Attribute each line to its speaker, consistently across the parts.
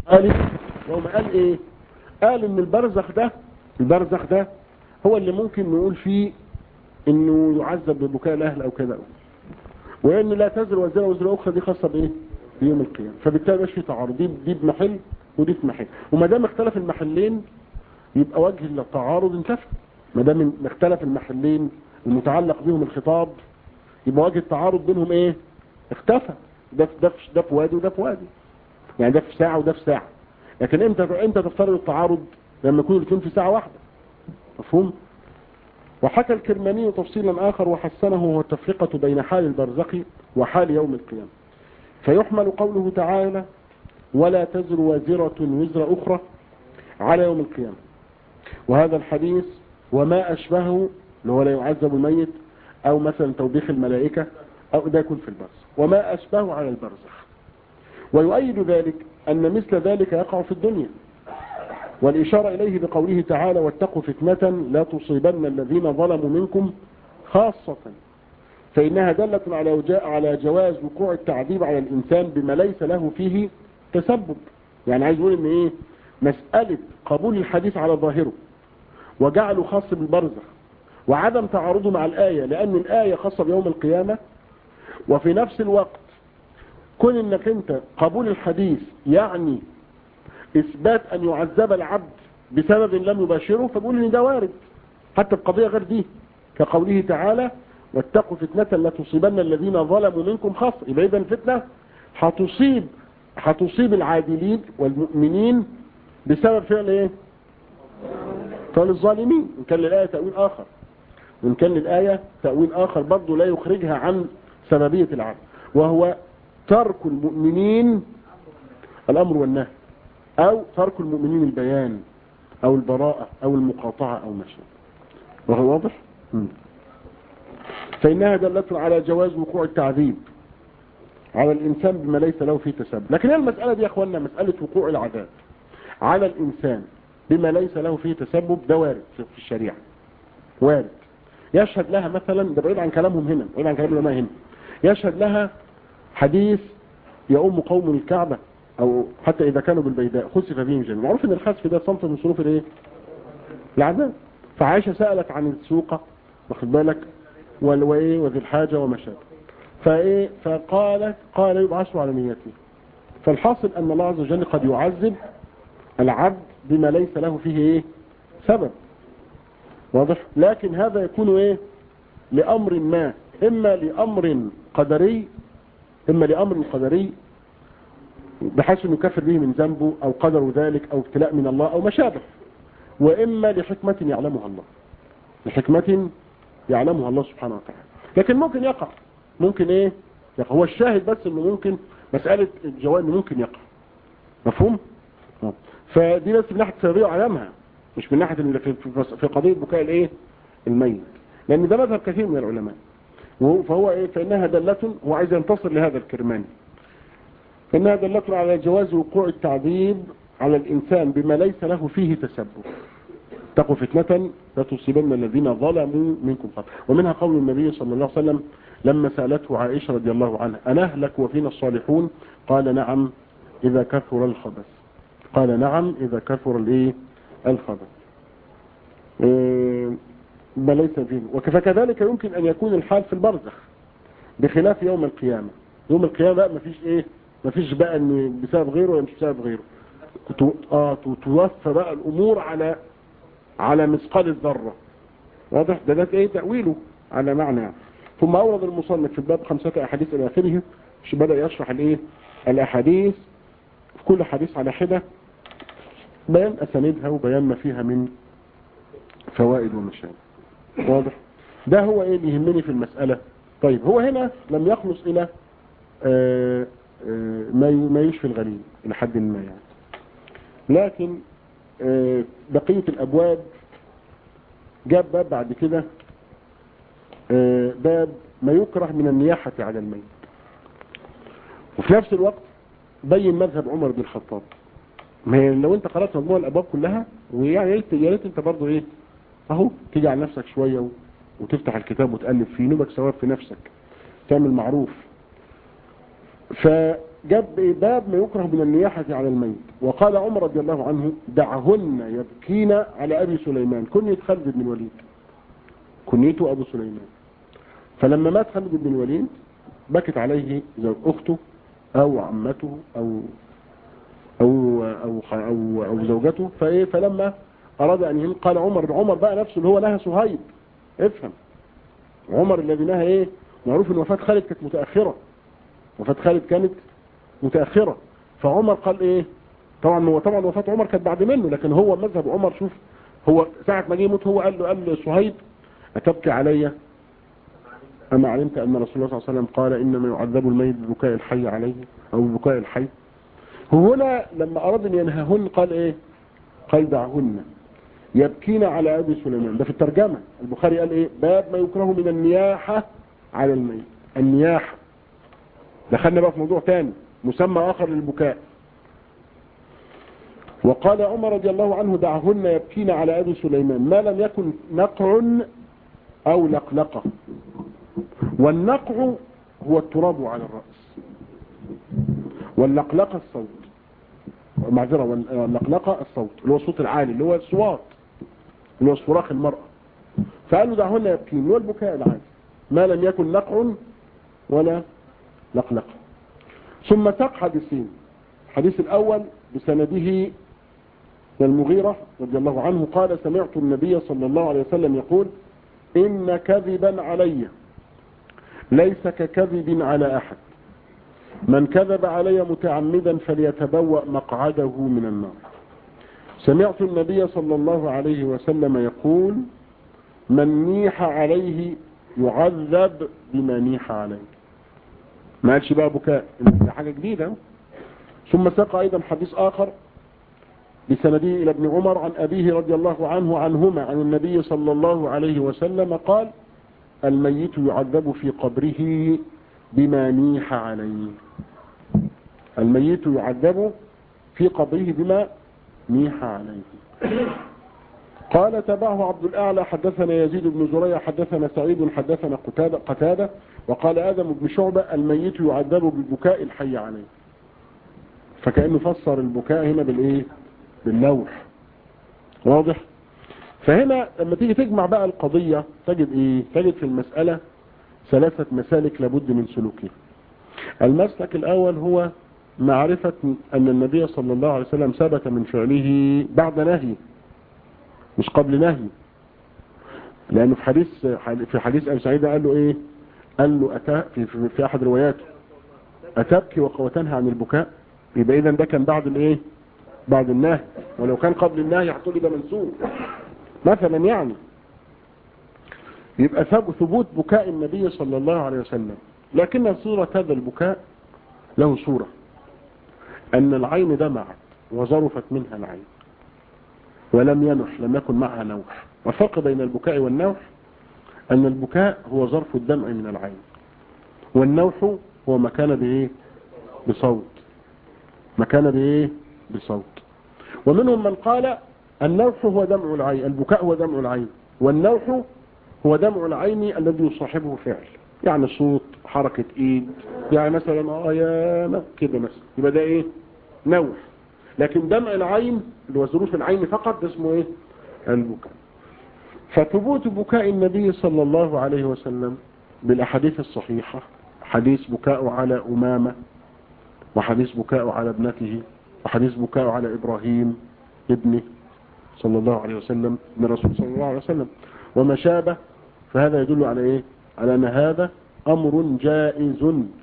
Speaker 1: قال يوم قال ايه قال ان البرزخ ده البرزخ ده هو اللي ممكن نقول فيه انه يعذب ببكاء الاهل او كذا وان لا تزر وزر وزر اخرى دي خاصه بايه بيوم القيامه فبالتالي مش في تعارض دي دي بمحل ودي في محل وما دام اختلف المحلين يبقى وجه التعارض انتفى ما دام اختلف المحلين المتعلق بهم الخطاب يبقى وجه التعارض بينهم ايه اختفى ده في ده في ده في وادي وده في وادي يعني ده في ساعه وده في ساعه لكن امتى امتى تفترض التعارض لما يكونوا الاثنين في ساعه واحده مفهوم وحكى الكرماني تفصيلا آخر وحسنه هو التفرقة بين حال البرزخ وحال يوم القيامة فيحمل قوله تعالى ولا تزر وازرة وزر أخرى على يوم القيامة وهذا الحديث وما أشبهه اللي هو لا يعذب الميت أو مثلا توبيخ الملائكة أو ده يكون في البرزخ وما أشبهه على البرزخ ويؤيد ذلك أن مثل ذلك يقع في الدنيا والإشارة إليه بقوله تعالى واتقوا فتنة لا تصيبن الذين ظلموا منكم خاصة فإنها دلة على على جواز وقوع التعذيب على الإنسان بما ليس له فيه تسبب يعني عايز يقول إن إيه مسألة قبول الحديث على ظاهره وجعله خاص بالبرزخ وعدم تعارضه مع الآية لأن الآية خاصة بيوم القيامة وفي نفس الوقت كون انك انت قبول الحديث يعني اثبات ان يعذب العبد بسبب لم يباشره فبقول ان ده وارد حتى القضية غير دي كقوله تعالى واتقوا فتنة لا تصيبن الذين ظلموا منكم خاصة يبقى اذا الفتنة هتصيب هتصيب العادلين والمؤمنين بسبب فعل ايه فعل الظالمين ان كان للآية تأويل اخر وان كان للآية تأويل اخر برضه لا يخرجها عن سببية العبد وهو ترك المؤمنين الامر والنهي او ترك المؤمنين البيان او البراءة او المقاطعة او ما شابه وهو واضح م. فانها دلت على جواز وقوع التعذيب على الانسان بما ليس له فيه تسبب لكن هي المسألة دي يا اخوانا مسألة وقوع العذاب على الانسان بما ليس له فيه تسبب ده وارد في الشريعة وارد يشهد لها مثلا ده بعيد عن كلامهم هنا بعيد عن كلام العلماء هنا يشهد لها حديث يؤم قوم الكعبة او حتى اذا كانوا بالبيداء خسف فيهم جميعا معروف ان الخسف ده صنف من صنوف الايه العذاب فعائشة سألت عن السوقة واخد بالك وايه وذي الحاجة وما شابه فايه فقالت قال يبعثوا على نيته فالحاصل ان الله عز وجل قد يعذب العبد بما ليس له فيه ايه سبب واضح لكن هذا يكون ايه لامر ما اما لامر قدري اما لامر قدري بحيث انه يكفر به من ذنبه او قدر ذلك او ابتلاء من الله او ما شابه واما لحكمة يعلمها الله لحكمة يعلمها الله سبحانه وتعالى لكن ممكن يقع ممكن ايه يقع هو الشاهد بس انه ممكن مسألة الجواب ممكن يقع مفهوم فدي بس من ناحية السببية وعلمها مش من ناحية في, في قضية بكاء الايه الميت لان ده مذهب كثير من العلماء فهو ايه فانها دلة هو عايز ينتصر لهذا الكرماني فانها دلة على جواز وقوع التعذيب على الانسان بما ليس له فيه تسبب اتقوا فتنة لا تصيبن الذين ظلموا منكم خطأ ومنها قول النبي صلى الله عليه وسلم لما سألته عائشة رضي الله عنها أنهلك وفينا الصالحون قال نعم إذا كثر الخبث قال نعم إذا كثر الايه الخبث إيه ما ليس فيه فكذلك يمكن أن يكون الحال في البرزخ بخلاف يوم القيامة يوم القيامة بقى مفيش ايه مفيش بقى ان بسبب غيره ولا مش بسبب غيره اه توفى بقى الامور على على مثقال الذرة واضح ده ده ايه تأويله على معنى يعني. ثم اورد المصنف في الباب خمسة احاديث الى اخره بدأ يشرح الايه الاحاديث في كل حديث على حدة بيان اسانيدها وبيان ما فيها من فوائد ومشاكل واضح ده هو ايه اللي يهمني في المسألة طيب هو هنا لم يخلص الى آآ آآ ما يشفي الغليل الى حد ما يعني لكن بقية الابواب جاب باب بعد كده باب ما يكره من النياحة على الميت وفي نفس الوقت بين مذهب عمر بن الخطاب ما لو انت قرأت مجموع الابواب كلها ويعني يا ريت انت برضه ايه اهو تيجي على نفسك شوية وتفتح الكتاب وتقلب فيه نوبك ثواب في نفسك تعمل معروف جاب إيه؟ باب ما يكره من النياحة على الميت وقال عمر رضي الله عنه دعهن يبكين على أبي سليمان كنية خالد بن الوليد كنيته أبو سليمان فلما مات خالد بن الوليد بكت عليه زوج أخته أو عمته أو أو أو أو, أو زوجته فإيه فلما أراد أن يهل قال عمر عمر بقى نفسه اللي هو نهى صهيب افهم عمر الذي نهى إيه معروف أن وفاة خالد كانت متأخرة وفاة خالد كانت متأخرة فعمر قال إيه طبعا هو طبعا وفاة عمر كانت بعد منه لكن هو مذهب عمر شوف هو ساعة ما جه يموت هو قال له قال له صهيب أتبكي علي أما علمت أن رسول الله صلى الله عليه وسلم قال إنما يعذب الميت ببكاء الحي عليه أو ببكاء الحي هنا لما أراد أن ينهاهن قال إيه قال دعهن يبكين على أبي سليمان ده في الترجمة البخاري قال إيه باب ما يكره من النياحة على الميت النياحة دخلنا بقى في موضوع تاني مسمى آخر للبكاء وقال عمر رضي الله عنه دعهن يبكين على أبي سليمان ما لم يكن نقع أو لقلقة والنقع هو التراب على الرأس واللقلقة الصوت معذرة واللقلقة الصوت اللي هو الصوت العالي اللي هو الصوات اللي هو صراخ المرأة فقالوا دعهن يبكين والبكاء العادي ما لم يكن نقع ولا لقلقة ثم ساق حديثين الحديث الأول بسنده المغيرة رضي الله عنه قال سمعت النبي صلى الله عليه وسلم يقول إن كذبا علي ليس ككذب على أحد من كذب علي متعمدا فليتبوأ مقعده من النار سمعت النبي صلى الله عليه وسلم يقول من نيح عليه يعذب بما نيح عليه ما قالش بقى بكاء دي حاجة جديدة ثم ساق أيضا حديث آخر بسنده إلى ابن عمر عن أبيه رضي الله عنه عنهما عن النبي صلى الله عليه وسلم قال الميت يعذب في قبره بما نيح عليه الميت يعذب في قبره بما نيح عليه قال تبعه عبد الأعلى حدثنا يزيد بن زريع حدثنا سعيد حدثنا قتادة, قتادة وقال آدم بن شعبة الميت يعذب بالبكاء الحي عليه فكأنه فسر البكاء هنا بالإيه بالنوح واضح فهنا لما تيجي تجمع بقى القضية تجد إيه تجد في المسألة ثلاثة مسالك لابد من سلوكها المسلك الأول هو معرفة أن النبي صلى الله عليه وسلم ثبت من فعله بعد نهي مش قبل نهي لأنه في حديث في حديث أبي سعيد قال له إيه قال له أتا في, في, في أحد رواياته أتبكي وتنهى عن البكاء يبقى إذا ده كان بعد الإيه بعد النهي ولو كان قبل النهي هتقول لي ده منسوخ مثلا يعني يبقى ثبوت بكاء النبي صلى الله عليه وسلم لكن صورة هذا البكاء له صورة أن العين دمعت وظرفت منها العين ولم ينح لم يكن معها نوح والفرق بين البكاء والنوح أن البكاء هو ظرف الدمع من العين والنوح هو مكان بإيه بصوت مكان بإيه بصوت ومنهم من قال النوح هو دمع العين البكاء هو دمع العين والنوح هو دمع العين الذي يصاحبه فعل يعني صوت حركة ايد يعني مثلا اه يا كده مثلا يبقى ده ايه نوح لكن دمع العين اللي هو ظروف العين فقط ده اسمه ايه البكاء فثبوت بكاء النبي صلى الله عليه وسلم بالاحاديث الصحيحة حديث بكاء على امامة وحديث بكاء على ابنته وحديث بكاء على ابراهيم ابنه صلى الله عليه وسلم من رسول صلى الله عليه وسلم وما شابه فهذا يدل على ايه على ان هذا امر جائز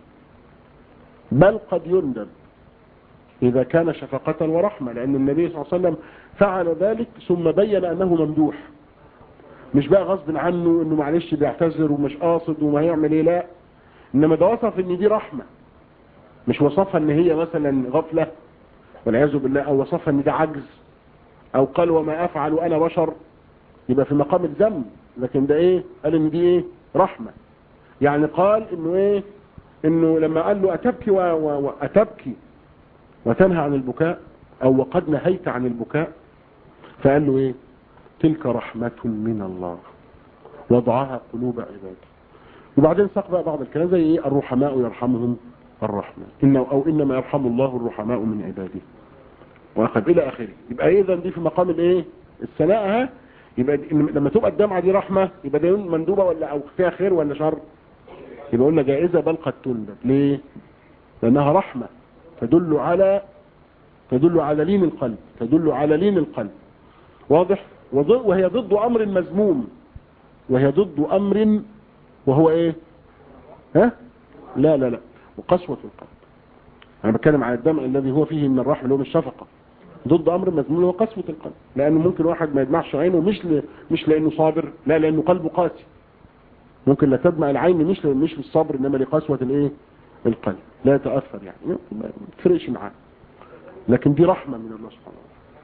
Speaker 1: بل قد يندب اذا كان شفقة ورحمة لان النبي صلى الله عليه وسلم فعل ذلك ثم بين انه ممدوح مش بقى غصب عنه انه معلش بيعتذر ومش قاصد وما هيعمل ايه لا انما ده وصف ان دي رحمة مش وصفها ان هي مثلا غفلة والعياذ بالله او وصفها ان ده عجز او قال وما افعل انا بشر يبقى في مقام الذنب لكن ده ايه قال ان دي ايه رحمة يعني قال انه ايه انه لما قال له اتبكي واتبكي وتنهى عن البكاء او وقد نهيت عن البكاء فقال له ايه تلك رحمة من الله وضعها قلوب عباده وبعدين ساق بقى بعض الكلام زي ايه الرحماء يرحمهم الرحمة إنه أو إنما يرحم الله الرحماء من عباده وأخذ إلى آخره يبقى إذا دي في مقام الإيه الثناء ها يبقى دي لما تبقى الدمعة دي رحمة يبقى دي مندوبة ولا أو فيها خير ولا شر يبقى قلنا جائزة بل قد تندب ليه لأنها رحمة تدل على تدل على لين القلب تدل على لين القلب واضح وهي ضد أمر مذموم وهي ضد أمر وهو إيه ها لا لا لا وقسوة القلب أنا بتكلم على الدمع الذي هو فيه من الرحمة اللي هو من الشفقة ضد أمر مذموم هو قسوة القلب لأنه ممكن واحد ما يدمعش عينه مش ل... مش لأنه صابر لا لأنه قلبه قاسي ممكن لا تدمع العين مش ل... مش للصبر إنما لقسوة الإيه القلب لا يتأثر يعني ما تفرقش معاه لكن دي رحمة من الله سبحانه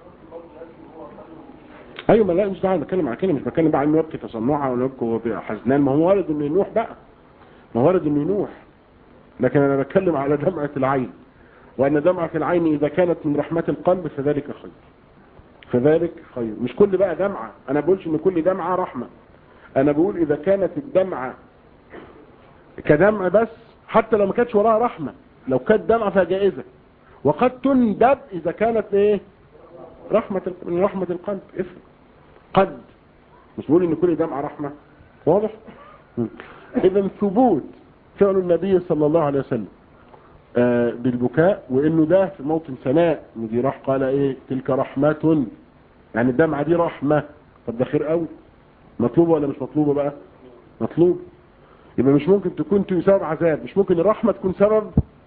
Speaker 1: وتعالى ايوه ما لا مش دعوه بتكلم على كده مش بتكلم بقى انه يبكي تصنعها ولا يبكي حزنان ما هو وارد انه ينوح بقى ما هو وارد انه ينوح لكن انا بتكلم على دمعة العين وان دمعة العين اذا كانت من رحمة القلب فذلك خير فذلك خير مش كل بقى دمعة انا بقولش ان كل دمعة رحمة انا بقول اذا كانت الدمعة كدمع بس حتى لو ما كانتش وراها رحمة لو كانت دمعة فيها جائزة وقد تندب اذا كانت ايه رحمة من رحمة القلب افهم قد مش بقول ان كل دمعة رحمة واضح اذا ثبوت فعل النبي صلى الله عليه وسلم آه بالبكاء وانه ده في موطن ثناء دي راح قال ايه تلك رحمة يعني الدمعة دي رحمة طب ده خير قوي مطلوبة ولا مش مطلوبة بقى مطلوب يبقى مش ممكن تكون سبب عذاب مش ممكن الرحمة تكون سبب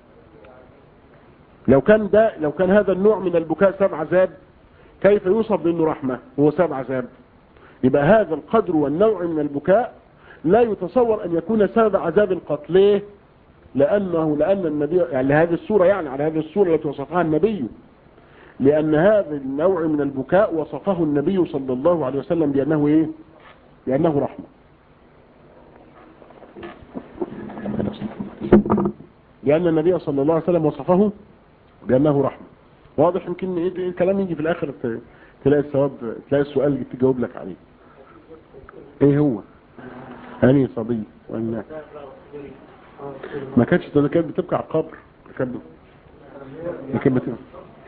Speaker 1: لو كان ده لو كان هذا النوع من البكاء سبب عذاب كيف يوصف بانه رحمة هو سبب عذاب يبقى هذا القدر والنوع من البكاء لا يتصور ان يكون سبب عذاب قط ليه لانه لان النبي يعني هذه الصورة يعني على هذه الصورة التي وصفها النبي لان هذا النوع من البكاء وصفه النبي صلى الله عليه وسلم بانه ايه بانه رحمة لان النبي صلى الله عليه وسلم وصفه بانه رحمة واضح يمكن ايه الكلام يجي في الاخر تلاقي الثواب تلاقي السؤال تجاوب لك عليه ايه هو اني صبي وإن ما كانتش ده كانت بتبكي على القبر كانت كانت بتبكي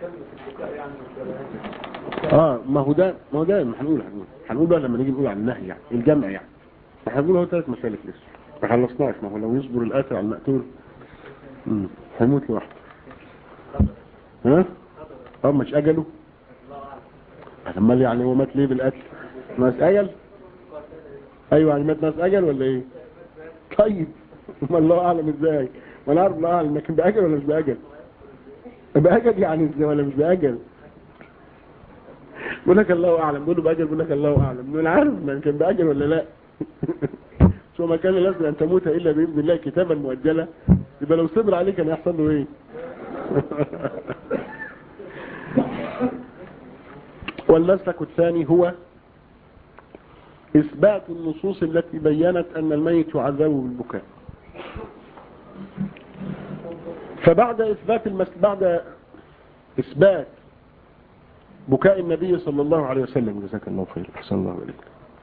Speaker 1: اه ما هو ده ما هو ده ما هنقول هنقول هنقول بقى لما نيجي نقول عن النهي يعني الجمع يعني احنا هنقول هو ثلاث مسالك لسه ما خلصناش ما هو لو يصبر القاتل على المقتول امم هيموت لوحده ها اه مش اجله امال يعني هو مات ليه بالقتل ناس اجل ايوه يعني مات ناس اجل ولا ايه طيب ما الله اعلم ازاي ما انا عارف الله اعلم لكن باجل ولا مش باجل باجل يعني ازاي ولا مش باجل بقول لك الله اعلم بقول له باجل بقول لك الله اعلم انا عارف ما كان باجل ولا لا شو ما كان لازم ان تموت الا باذن الله كتابا مؤجلا يبقى لو صبر عليه كان يحصل له ايه والمسلك الثاني هو إثبات النصوص التي بينت أن الميت يعذب بالبكاء فبعد إثبات المس... بعد إثبات بكاء النبي صلى الله عليه وسلم جزاك الله خير أحسن الله إليك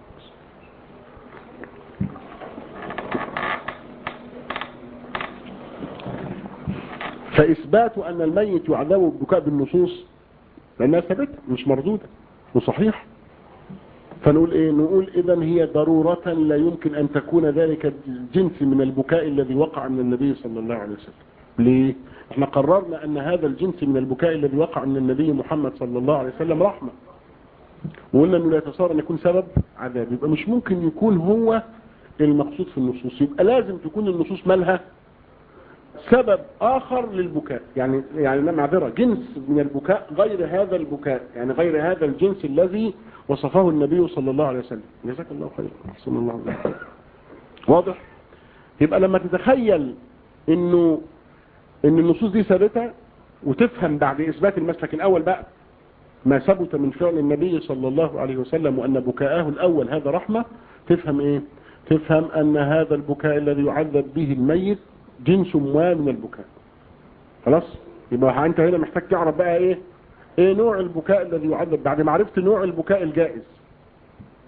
Speaker 1: فإثبات أن الميت يعذب بالبكاء بالنصوص لأنها ثابتة مش مردودة وصحيح فنقول ايه نقول اذا هي ضرورة لا يمكن ان تكون ذلك الجنس من البكاء الذي وقع من النبي صلى الله عليه وسلم ليه احنا قررنا ان هذا الجنس من البكاء الذي وقع من النبي محمد صلى الله عليه وسلم رحمة وقلنا انه لا يتصور ان يكون سبب عذاب يبقى مش ممكن يكون هو المقصود في النصوص يبقى لازم تكون النصوص مالها سبب آخر للبكاء يعني يعني معذرة جنس من البكاء غير هذا البكاء يعني غير هذا الجنس الذي وصفه النبي صلى الله عليه وسلم جزاك الله خير احسن الله عليك واضح يبقى لما تتخيل انه ان النصوص دي ثابته وتفهم بعد اثبات المسلك الاول بقى ما ثبت من فعل النبي صلى الله عليه وسلم وان بكاءه الاول هذا رحمه تفهم ايه تفهم ان هذا البكاء الذي يعذب به الميت جنس ما من البكاء خلاص يبقى انت هنا محتاج تعرف بقى ايه ايه نوع البكاء الذي يعذب بعد ما عرفت نوع البكاء الجائز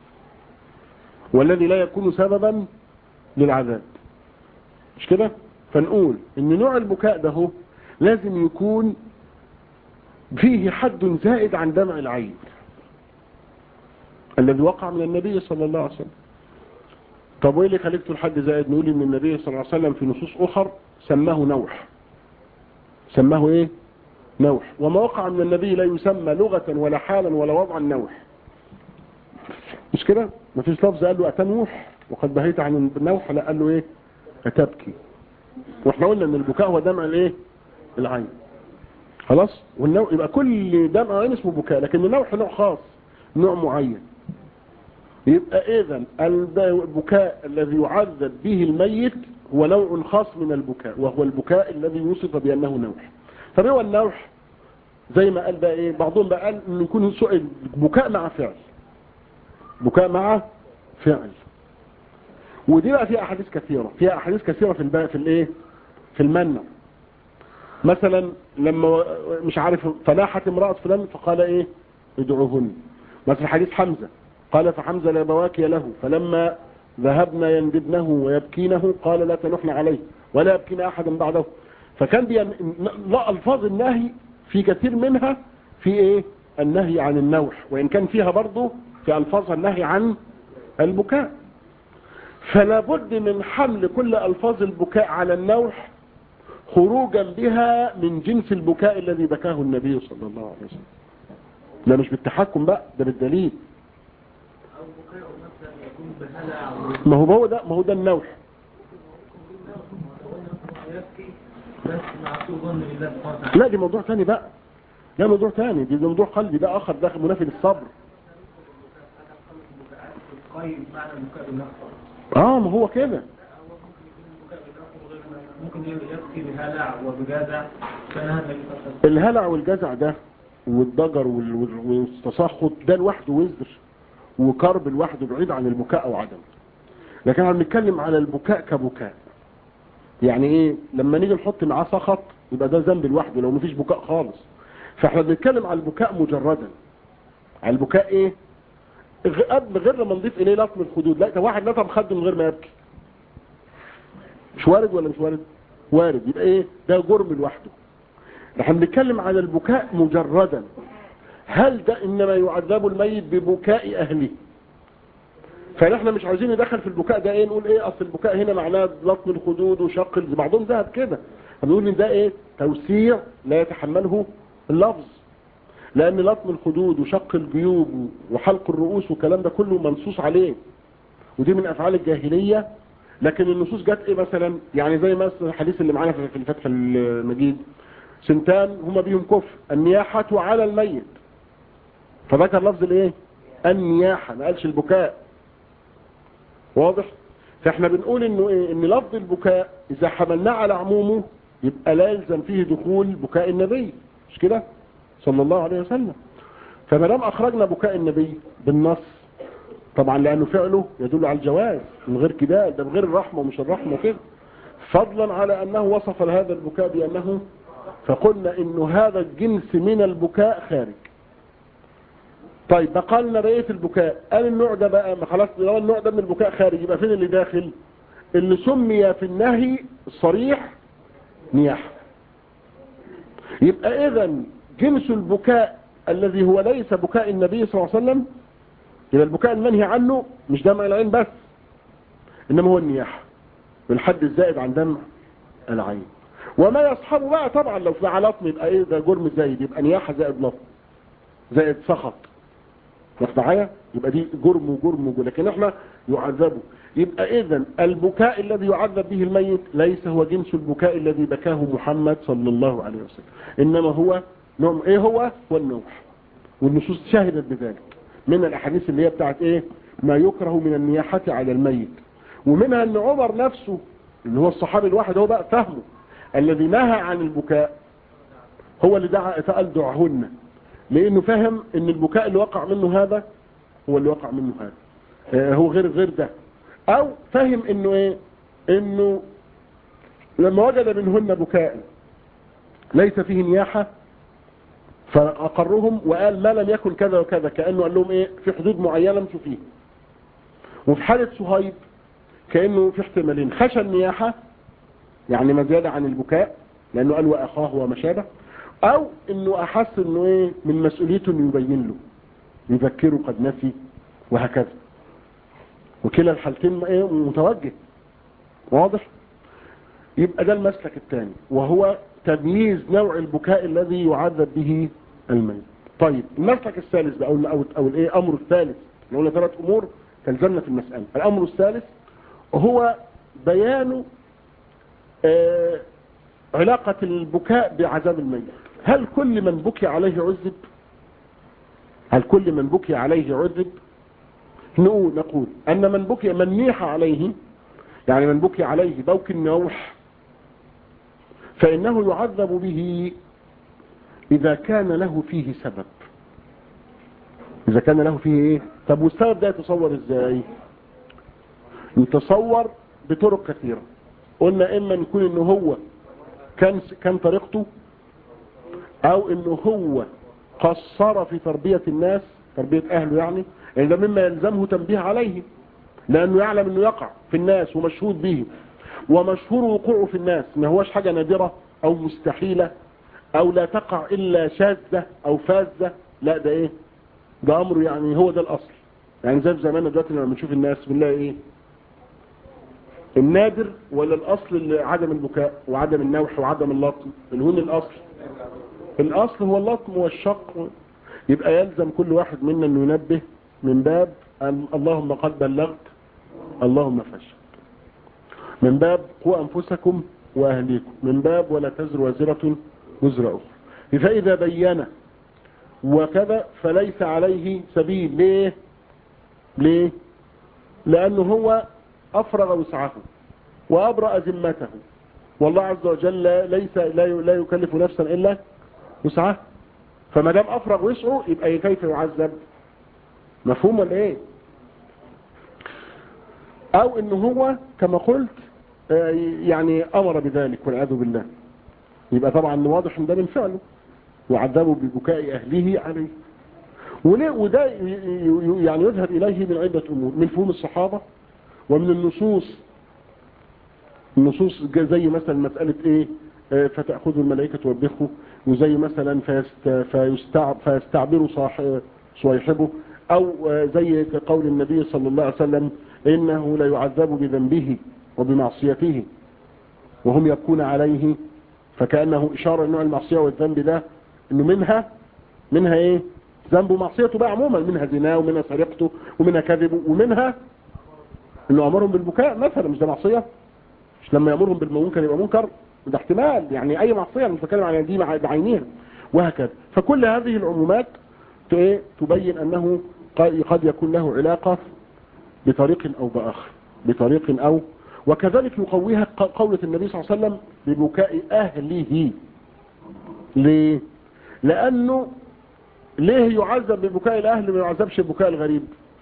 Speaker 1: والذي لا يكون سببا للعذاب مش كده فنقول ان نوع البكاء ده هو لازم يكون فيه حد زائد عن دمع العين الذي وقع من النبي صلى الله عليه وسلم طب وايه اللي خليكتوا الحد زائد نقول ان النبي صلى الله عليه وسلم في نصوص اخر سماه نوح سماه ايه نوح وما وقع من النبي لا يسمى لغة ولا حالا ولا وضعا نوح مش كده مفيش لفظ قال له اتنوح وقد بهيت عن النوح لا قال له ايه اتبكي واحنا قلنا ان البكاء هو دمع الايه العين خلاص والنوع يبقى كل دمع عين اسمه بكاء لكن النوح نوع خاص نوع معين يبقى اذا البكاء الذي يعذب به الميت هو نوع خاص من البكاء وهو البكاء الذي وصف بانه نوح طب هو النوح زي ما قال بقى ايه بعضهم بقى قال انه يكون سؤال بكاء مع فعل بكاء مع فعل ودي بقى فيها احاديث كثيره فيها احاديث كثيره في الباقي في الايه في المنع مثلا لما مش عارف فلاحت امراه فلان فقال ايه ادعوهن مثل حديث حمزه قال فحمزه لا بواكي له فلما ذهبنا يندبنه ويبكينه قال لا تنحن عليه ولا يبكينا احدا بعده فكان دي لا الفاظ النهي في كثير منها في ايه النهي عن النوح وان كان فيها برضه في الفاظ النهي عن البكاء فلا بد من حمل كل الفاظ البكاء على النوح خروجا بها من جنس البكاء الذي بكاه النبي صلى الله عليه وسلم ده مش بالتحكم بقى ده بالدليل ما هو هو ده ما هو ده النوح لا دي موضوع ثاني بقى ده موضوع ثاني دي موضوع قلبي ده اخر داخل منافي للصبر اه ما هو كده
Speaker 2: ممكن يبكي بهلع وبجزع
Speaker 1: الهلع والجزع ده والضجر والتسخط ده لوحده وزر وكرب لوحده بعيد عن البكاء او عدم لكن احنا بنتكلم على البكاء كبكاء يعني ايه لما نيجي نحط معاه سخط يبقى ده ذنب لوحده لو مفيش بكاء خالص فاحنا بنتكلم على البكاء مجردا على البكاء ايه قبل غير لما نضيف اليه لطم الخدود لا ده واحد لطم خده من غير ما يبكي مش وارد ولا مش وارد وارد يبقى ايه ده جرم لوحده احنا بنتكلم على البكاء مجردا هل ده انما يعذب الميت ببكاء اهله فنحن مش عايزين ندخل في البكاء ده ايه نقول ايه اصل البكاء هنا معناه لطم الخدود وشق بعضهم ذهب كده بنقول ان ده ايه توسيع لا يتحمله اللفظ لان لطم الخدود وشق الجيوب وحلق الرؤوس والكلام ده كله منصوص عليه ودي من افعال الجاهليه لكن النصوص جت ايه مثلا يعني زي مثلا الحديث اللي معانا في الفتح المجيد سنتان هما بيهم كفر النياحة على الميت فذكر لفظ الايه النياحة ما قالش البكاء واضح فاحنا بنقول انه ايه ان لفظ البكاء اذا حملناه على عمومه يبقى لا يلزم فيه دخول بكاء النبي مش كده صلى الله عليه وسلم فما دام اخرجنا بكاء النبي بالنص طبعا لانه فعله يدل على الجواز من غير كده ده بغير الرحمه ومش الرحمه كده فضلا على انه وصف هذا البكاء بانه فقلنا انه هذا الجنس من البكاء خارج طيب بقى لنا بقيه البكاء قال النوع ده بقى ما خلاص لو النوع ده من البكاء خارج يبقى فين اللي داخل اللي سمي في النهي الصريح نياحه يبقى اذا جنس البكاء الذي هو ليس بكاء النبي صلى الله عليه وسلم يبقى البكاء المنهي عنه مش دمع العين بس انما هو النياحه بالحد الزائد عن دمع العين وما يصحبه بقى طبعا لو في لطم يبقى ايه ده جرم زايد يبقى نياحه زائد لطم زائد سخط واخد معايا يبقى دي جرم وجرم وجرم لكن احنا يعذبوا يبقى اذا البكاء الذي يعذب به الميت ليس هو جنس البكاء الذي بكاه محمد صلى الله عليه وسلم انما هو نوع ايه هو هو النوح والنصوص شهدت بذلك من الاحاديث اللي هي بتاعت ايه ما يكره من النياحه على الميت ومنها ان عمر نفسه اللي هو الصحابي الواحد هو بقى فهمه الذي نهى عن البكاء هو اللي دعا فقال دعهن لانه فهم ان البكاء اللي وقع منه هذا هو اللي وقع منه هذا آه هو غير غير ده او فهم انه ايه انه لما وجد منهن بكاء ليس فيه نياحة فاقرهم وقال ما لم يكن كذا وكذا كأنه قال لهم ايه في حدود معينة مشوا فيه وفي حالة صهيب كأنه في احتمالين خشى النياحة يعني ما زيادة عن البكاء لأنه قال وأخاه وما شابه أو أنه أحس أنه إيه من مسؤوليته أنه يبين له يذكره قد نسي وهكذا وكلا الحالتين إيه متوجه واضح يبقى ده المسلك الثاني وهو تمييز نوع البكاء الذي يعذب به الميت طيب المسلك الثالث بقى او او الايه امر الثالث نقول ثلاث امور تلزمنا في المساله الامر الثالث هو بيان آه علاقة البكاء بعذاب الميت هل كل من بكي عليه عذب هل كل من بكي عليه عذب نقول نقول ان من بكي من نيح عليه يعني من بكي عليه بوك النوح فإنه يعذب به إذا كان له فيه سبب إذا كان له فيه إيه طب والسبب ده يتصور إزاي يتصور بطرق كثيرة قلنا إما يكون إنه هو كان كان طريقته أو إنه هو قصر في تربية الناس تربية أهله يعني يعني ده مما يلزمه تنبيه عليه لأنه يعلم إنه يقع في الناس ومشهود به ومشهور وقوعه في الناس ما هوش حاجة نادرة او مستحيلة او لا تقع الا شاذة او فاذة لا ده ايه ده امر يعني هو ده الاصل يعني زي في زماننا دلوقتي لما بنشوف الناس بنلاقي ايه النادر ولا الاصل اللي عدم البكاء وعدم النوح وعدم اللطم اللي هون الاصل الاصل هو اللطم والشق يبقى يلزم كل واحد منا انه ينبه من باب اللهم قد بلغت اللهم فشل من باب قوا أنفسكم وأهليكم من باب ولا تزر وزرة وزر أخرى فإذا بين وكذا فليس عليه سبيل ليه ليه لأنه هو أفرغ وسعه وأبرأ ذمته والله عز وجل ليس لا يكلف نفسا إلا وسعه فما دام أفرغ وسعه يبقى كيف يعذب مفهوم ولا ايه او ان هو كما قلت يعني امر بذلك والعياذ بالله يبقى طبعا واضح ان ده من فعله وعذبه ببكاء اهله عليه وليه وده يعني يذهب اليه من عده امور من فهوم الصحابه ومن النصوص النصوص زي مثلا مساله ايه فتاخذ الملائكه توبخه وزي مثلا فيست فيستعب فيستعبر صاحبه او زي قول النبي صلى الله عليه وسلم انه لا يعذب بذنبه وبمعصيته وهم يبكون عليه فكأنه إشارة لنوع المعصية والذنب ده انه منها منها ايه ذنب ومعصيته بقى عموما منها زنا ومنها سرقته ومنها كذب ومنها انه امرهم بالبكاء مثلا مش ده معصية مش لما يامرهم بالمنكر يبقى منكر ده احتمال يعني اي معصية مش بتكلم عن دي بعينيها وهكذا فكل هذه العمومات تبين انه قد يكون له علاقة بطريق او باخر بطريق او وكذلك يقويها قولة النبي صلى الله عليه وسلم ببكاء اهله ليه لانه ليه يعذب ببكاء الاهل ما يعذبش ببكاء الغريب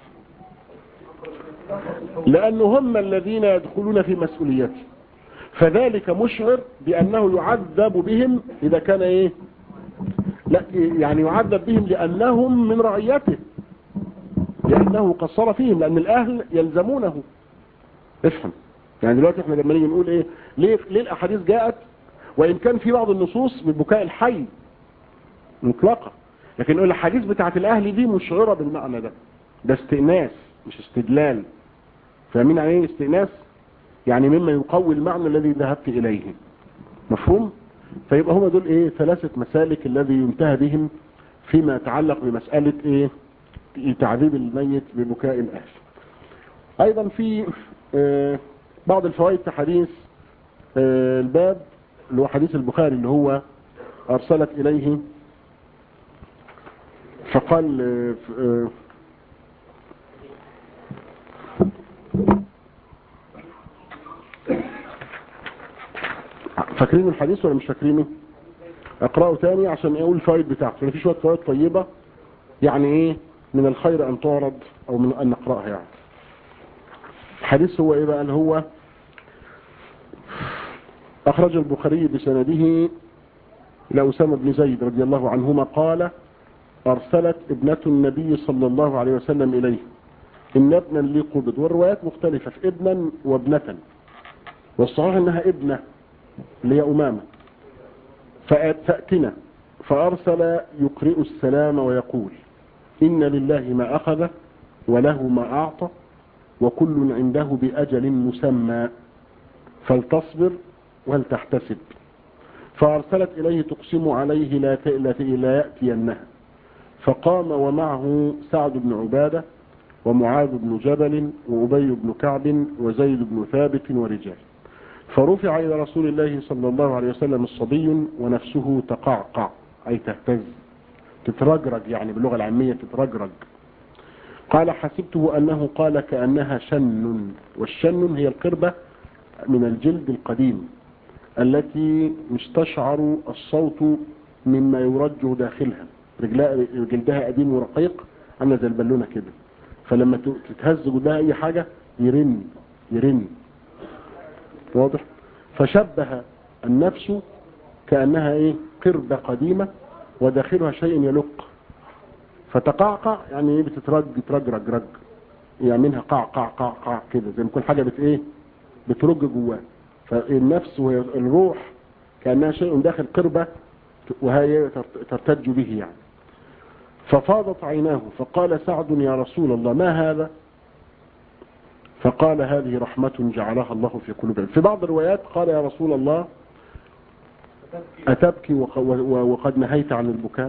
Speaker 1: لانه هم الذين يدخلون في مسؤوليته فذلك مشعر بانه يعذب بهم اذا كان ايه لا يعني يعذب بهم لانهم من رعيته لانه قصر فيهم لان الاهل يلزمونه افهم يعني دلوقتي احنا لما نيجي نقول ايه ليه, ليه الاحاديث جاءت وان كان في بعض النصوص بالبكاء الحي مطلقة لكن الاحاديث بتاعت الاهل دي مشعرة بالمعنى ده ده استئناس مش استدلال فاهمين يعني ايه استئناس يعني مما يقوي المعنى الذي ذهبت اليه مفهوم فيبقى هما دول ايه ثلاثة مسالك الذي ينتهى بهم فيما يتعلق بمسألة ايه تعذيب الميت ببكاء الاهل ايضا في آه بعض الفوائد في حديث آه الباب اللي هو حديث البخاري اللي هو ارسلت اليه فقال آه فاكرين الحديث ولا مش فاكرينه اقرأه تاني عشان اقول الفوائد بتاعته في شوية فوائد طيبة يعني ايه من الخير ان تعرض او من ان نقرأها يعني الحديث هو ايه بقى اللي هو اخرج البخاري بسنده الى اسامة بن زيد رضي الله عنهما قال ارسلت ابنة النبي صلى الله عليه وسلم اليه ان ابنا لي قبض والروايات مختلفة في ابنا وابنة والصحيح انها ابنة اللي هي أمامة فأت- فأتنا فأرسل يقرئ السلام ويقول إن لله ما أخذ وله ما أعطى وكل عنده بأجل مسمى فلتصبر ولتحتسب فأرسلت إليه تقسم عليه لا ت- لا ت- لا يأتينها فقام ومعه سعد بن عبادة ومعاذ بن جبل وأبي بن كعب وزيد بن ثابت ورجال فرفع إلى رسول الله صلى الله عليه وسلم الصبي ونفسه تقعقع أي تهتز تترجرج يعني باللغة العامية تترجرج قال حسبته أنه قال كأنها شن والشن هي القربة من الجلد القديم التي مش تشعر الصوت مما يرج داخلها رجلها جلدها قديم ورقيق عامله زي البالونه كده فلما ت- تتهز جلدها اي حاجه يرن يرن واضح فشبه النفس كانها ايه قربه قديمه وداخلها شيء يلق فتقعقع يعني ايه بتترج ترج رج رج يعني منها قع قع قع قع كده زي ما يكون حاجه بت ايه بترج جواه فالنفس وهي الروح كانها شيء داخل قربه وهي ترت- ترتج به يعني ففاضت عيناه فقال سعد يا رسول الله ما هذا فقال هذه رحمة جعلها الله في قلوبهم في بعض الروايات قال يا رسول الله أتبكي وق- و- وقد نهيت عن البكاء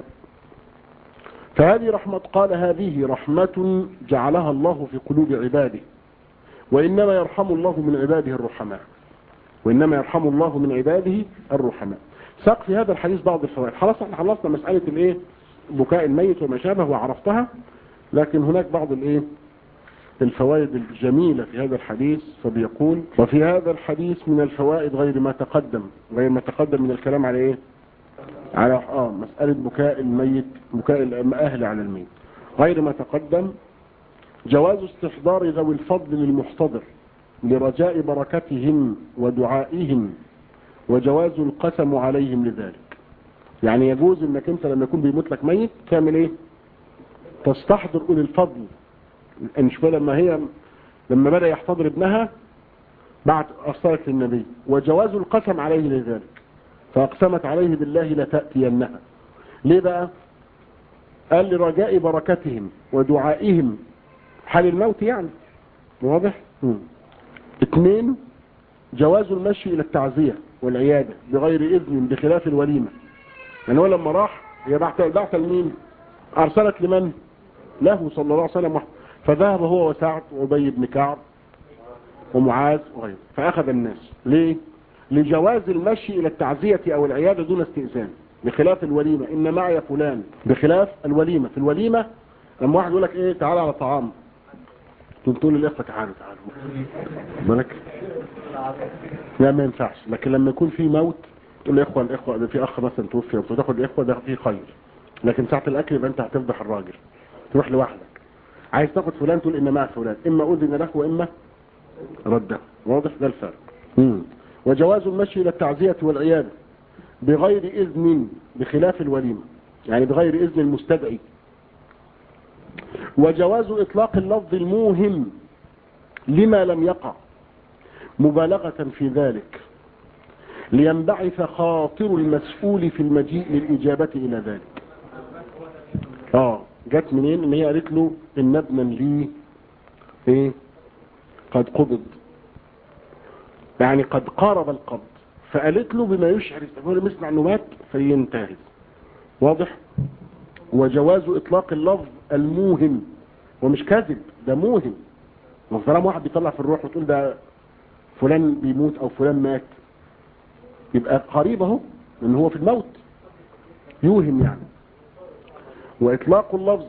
Speaker 1: فهذه رحمة قال هذه رحمة جعلها الله في قلوب عباده وإنما يرحم الله من عباده الرحماء وإنما يرحم الله من عباده الرحماء ساق في هذا الحديث بعض الفوائد خلاص احنا خلصنا مسألة الايه بكاء الميت وما شابه وعرفتها لكن هناك بعض الايه الفوائد الجميلة في هذا الحديث فبيقول وفي هذا الحديث من الفوائد غير ما تقدم غير ما تقدم من الكلام على ايه على اه مسألة بكاء الميت بكاء الأهل على الميت غير ما تقدم جواز استحضار ذوي الفضل للمحتضر لرجاء بركتهم ودعائهم وجواز القسم عليهم لذلك يعني يجوز انك انت لما يكون بيموت لك ميت تعمل ايه تستحضر اولي الفضل المشكله لما هي لما بدا يحتضر ابنها بعد ارسلت للنبي وجواز القسم عليه لذلك فاقسمت عليه بالله لتاتينها ليه بقى قال لرجاء بركتهم ودعائهم حال الموت يعني واضح مم. اثنين جواز المشي الى التعزية والعيادة بغير اذن بخلاف الوليمة يعني هو لما راح هي بعت بعت لمين ارسلت لمن له صلى الله عليه وسلم وحده فذهب هو وسعد وابي بن كعب ومعاذ وغيره فاخذ الناس ليه لجواز المشي الى التعزية او العيادة دون استئذان بخلاف الوليمة ان معي فلان بخلاف الوليمة في الوليمة لما واحد يقول لك ايه تعالى على طعام تقول تقول للاخوه تعالوا تعالوا بالك لا ما ينفعش لكن لما يكون في موت تقول الاخوه الاخوه ده في اخ مثلا توفي وتاخد الاخوه ده فيه خير لكن ساعه الاكل يبقى انت هتفضح الراجل تروح لوحدك عايز تاخد فلان تقول ان مع فلان اما اذن له واما رده واضح ده الفرق مم. وجواز المشي الى التعزيه والعياده بغير اذن بخلاف الوليمه يعني بغير اذن المستدعي وجواز إطلاق اللفظ الموهم لما لم يقع مبالغة في ذلك لينبعث خاطر المسؤول في المجيء للإجابة إلى ذلك آه جت منين ان هي قالت له ان ابنا لي ايه قد قبض يعني قد قارب القبض فقالت له بما يشعر هو لما يسمع انه مات فينتهز واضح وجواز اطلاق اللفظ الموهم ومش كذب ده موهم وطالما واحد بيطلع في الروح وتقول ده فلان بيموت او فلان مات يبقى قريب اهو لان هو في الموت يوهم يعني واطلاق اللفظ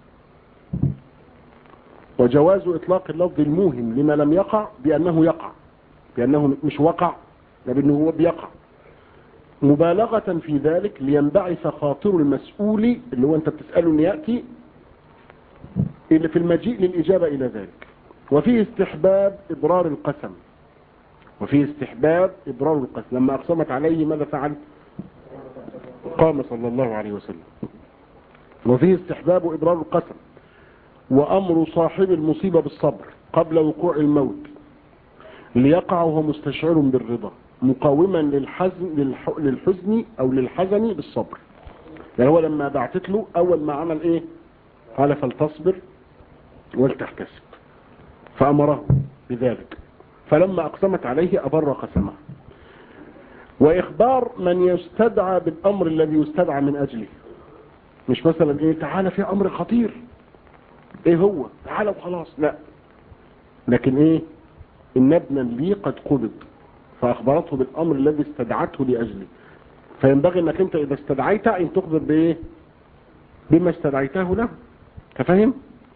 Speaker 1: وجواز اطلاق اللفظ الموهم لما لم يقع بانه يقع بانه مش وقع لانه هو بيقع مبالغة في ذلك لينبعث خاطر المسؤول اللي هو انت بتسأله ان يأتي اللي في المجيء للإجابة إلى ذلك وفيه استحباب إبرار القسم وفيه استحباب إبرار القسم لما أقسمت عليه ماذا فعل قام صلى الله عليه وسلم وفيه استحباب إبرار القسم وأمر صاحب المصيبة بالصبر قبل وقوع الموت ليقع وهو مستشعر بالرضا مقاوما للحزن للح- للحزن او للحزن بالصبر يعني هو لما بعتت له اول ما عمل ايه قال فلتصبر ولتحتسب فامره بذلك فلما اقسمت عليه ابر قسمه واخبار من يستدعى بالامر الذي يستدعى من اجله مش مثلا ايه تعالى في امر خطير ايه هو تعالى وخلاص لا لكن ايه ان ابنا لي قد قبض فاخبرته بالامر الذي استدعته لاجله فينبغي انك انت اذا استدعيت ان تخبر بايه بما استدعيته له تفهم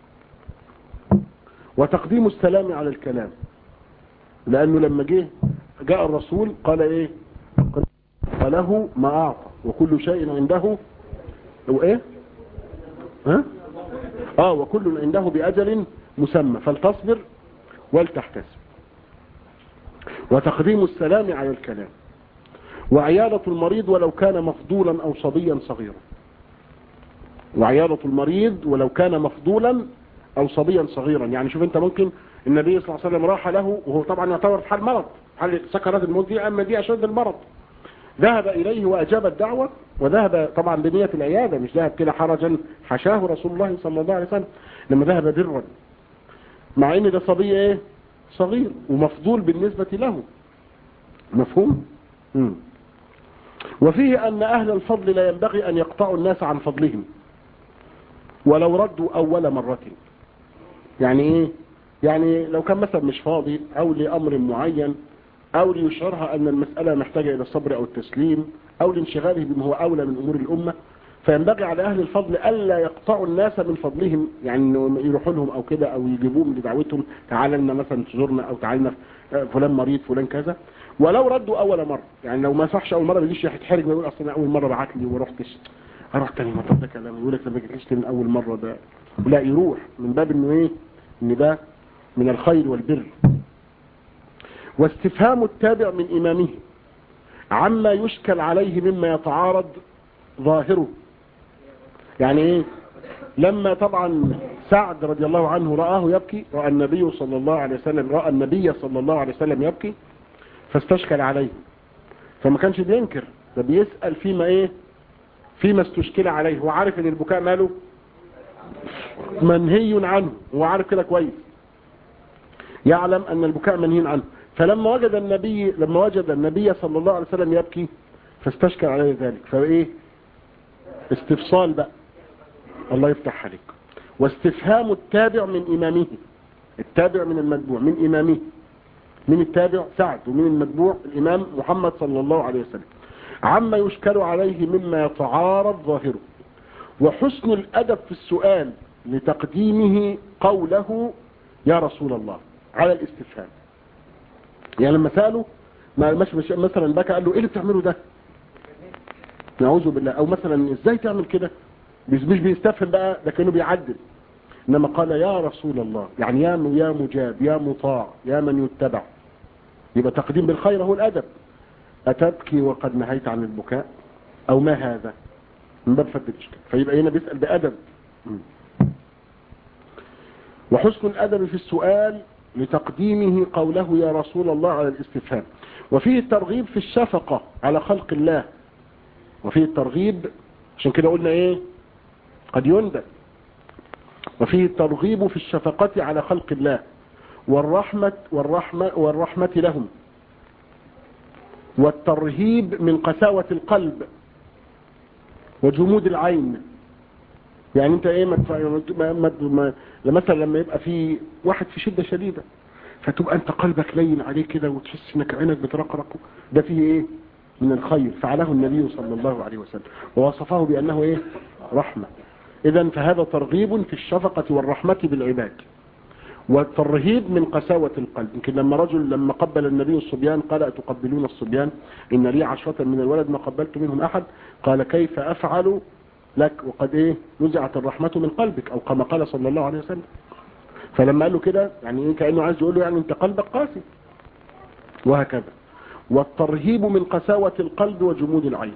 Speaker 1: وتقديم السلام على الكلام لانه لما جه جاء الرسول قال ايه فله ما اعطى وكل شيء عنده وايه ها اه وكل عنده باجل مسمى فلتصبر ولتحتسب وتقديم السلام على الكلام وعيادة المريض ولو كان مفضولا او صبيا صغيرا وعيادة المريض ولو كان مفضولا او صبيا صغيرا يعني شوف انت ممكن النبي صلى الله عليه وسلم راح له وهو طبعا يعتبر في حال مرض حال سكرات الموت دي اما دي اشد المرض ذهب اليه واجاب الدعوة وذهب طبعا بنية العيادة مش ذهب كده حرجا حشاه رسول الله صلى الله عليه وسلم لما ذهب برا مع ان ده صبي ايه صغير ومفضول بالنسبة له مفهوم مم. وفيه ان اهل الفضل لا ينبغي ان يقطعوا الناس عن فضلهم ولو ردوا اول مرة يعني ايه يعني لو كان مثلا مش فاضي او لامر معين او ليشعرها ان المسألة محتاجة الى الصبر او التسليم او لانشغاله بما هو اولى من امور الامة فينبغي على اهل الفضل الا يقطعوا الناس من فضلهم يعني إنه يروحوا لهم او كده او يجيبوهم لدعوتهم تعالى لنا مثلا تزورنا او تعالى لنا فلان مريض فلان كذا ولو ردوا اول مرة يعني لو ما صحش اول مرة بيجيش يتحرج ويقول اصل انا اول مرة بعت لي ورحتش اروح تاني مرة ده كلام يقول لك ما جيتش من اول مرة ده لا يروح من باب انه ايه ان ده من الخير والبر واستفهام التابع من امامه عما يشكل عليه مما يتعارض ظاهره يعني ايه لما طبعا سعد رضي الله عنه رآه يبكي رأى النبي صلى الله عليه وسلم رأى النبي صلى الله عليه وسلم يبكي فاستشكل عليه فما كانش بينكر ده بيسأل فيما ايه فيما استشكل عليه هو عارف ان البكاء ماله منهي عنه هو عارف كده كويس يعلم ان البكاء منهي عنه فلما وجد النبي لما وجد النبي صلى الله عليه وسلم يبكي فاستشكل عليه ذلك فايه استفصال بقى الله يفتح عليك واستفهام التابع من امامه التابع من المتبوع من امامه من التابع سعد ومن المتبوع الامام محمد صلى الله عليه وسلم عما يشكل عليه مما يتعارض ظاهره وحسن الادب في السؤال لتقديمه قوله يا رسول الله على الاستفهام يعني لما سأله ما مش مش مثلا بكى قال له ايه اللي بتعمله ده نعوذ بالله او مثلا ازاي تعمل كده مش مش بيستفهم بقى ده كانه بيعدل انما قال يا رسول الله يعني يا م- يا مجاب يا مطاع يا من يتبع يبقى تقديم بالخير هو الادب اتبكي وقد نهيت عن البكاء او ما هذا من باب فد الاشكال فيبقى هنا بيسال بادب م. وحسن الادب في السؤال لتقديمه قوله يا رسول الله على الاستفهام وفيه الترغيب في الشفقة على خلق الله وفيه الترغيب عشان كده قلنا ايه قد يندب وفيه الترغيب في الشفقة على خلق الله والرحمة والرحمة والرحمة لهم والترهيب من قساوة القلب وجمود العين يعني انت ايه ما تف- ما ما ما مثلا لما يبقى في واحد في شدة شديدة فتبقى انت قلبك لين عليه كده وتحس انك عينك بترقرق ده فيه ايه من الخير فعله النبي صلى الله عليه وسلم ووصفه بانه ايه رحمة اذا فهذا ترغيب في الشفقة والرحمة بالعباد والترهيب من قساوة القلب يمكن لما رجل لما قبل النبي الصبيان قال أتقبلون الصبيان إن لي عشرة من الولد ما قبلت منهم أحد قال كيف أفعل لك وقد إيه نزعت الرحمة من قلبك أو كما قال صلى الله عليه وسلم فلما قال له كده يعني إيه كأنه عايز يقول له يعني أنت قلبك قاسي وهكذا والترهيب من قساوة القلب وجمود العين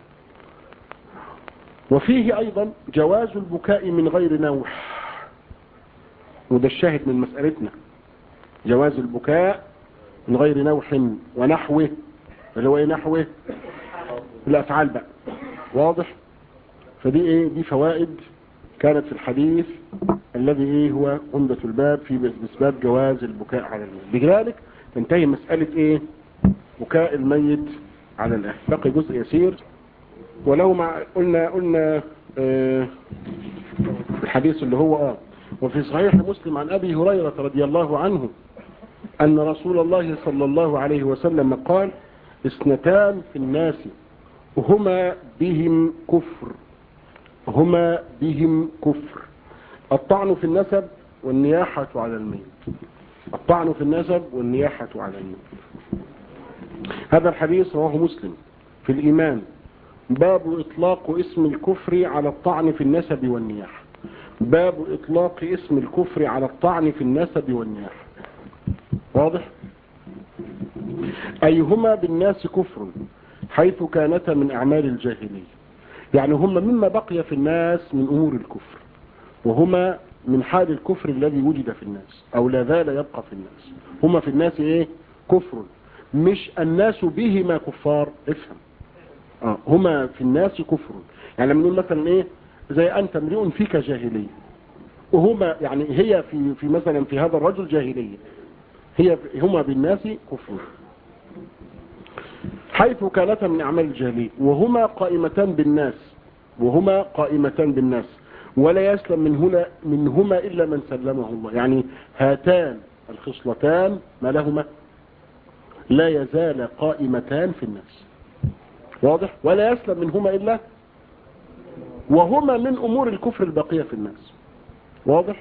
Speaker 1: وفيه أيضا جواز البكاء من غير نوح وده الشاهد من مسألتنا جواز البكاء من غير نوح ونحوه اللي هو ايه نحوه الافعال بقى واضح فدي ايه دي فوائد كانت في الحديث الذي ايه هو عمدة الباب في اثبات جواز البكاء على الميت بذلك تنتهي مسألة ايه بكاء الميت على الاهل بقي جزء يسير ولو مع قلنا قلنا آه الحديث اللي هو اه وفي صحيح مسلم عن ابي هريرة رضي الله عنه ان رسول الله صلى الله عليه وسلم قال اثنتان في الناس هما بهم كفر هما بهم كفر الطعن في النسب والنياحة على الميت الطعن في النسب والنياحة على الميت هذا الحديث رواه مسلم في الإيمان باب إطلاق اسم الكفر على الطعن في النسب والنياحة باب إطلاق اسم الكفر على الطعن في النسب والنياحة واضح أي هما بالناس كفر حيث كانتا من أعمال الجاهلية يعني هما مما بقي في الناس من أمور الكفر وهما من حال الكفر الذي وجد في الناس أو لا زال يبقى في الناس هما في الناس إيه كفر مش الناس بهما كفار افهم آه. هما في الناس كفر يعني لما نقول مثلا إيه زي أنت امرئ فيك جاهلية وهما يعني هي في في مثلا في هذا الرجل جاهلية هي هما بالناس كفر حيث كانتا من أعمال الجاهلية وهما قائمتان بالناس وهما قائمتان بالناس ولا يسلم من هنا منهما إلا من سلمه الله يعني هاتان الخصلتان ما لهما لا يزال قائمتان في الناس واضح ولا يسلم منهما إلا وهما من أمور الكفر البقية في الناس واضح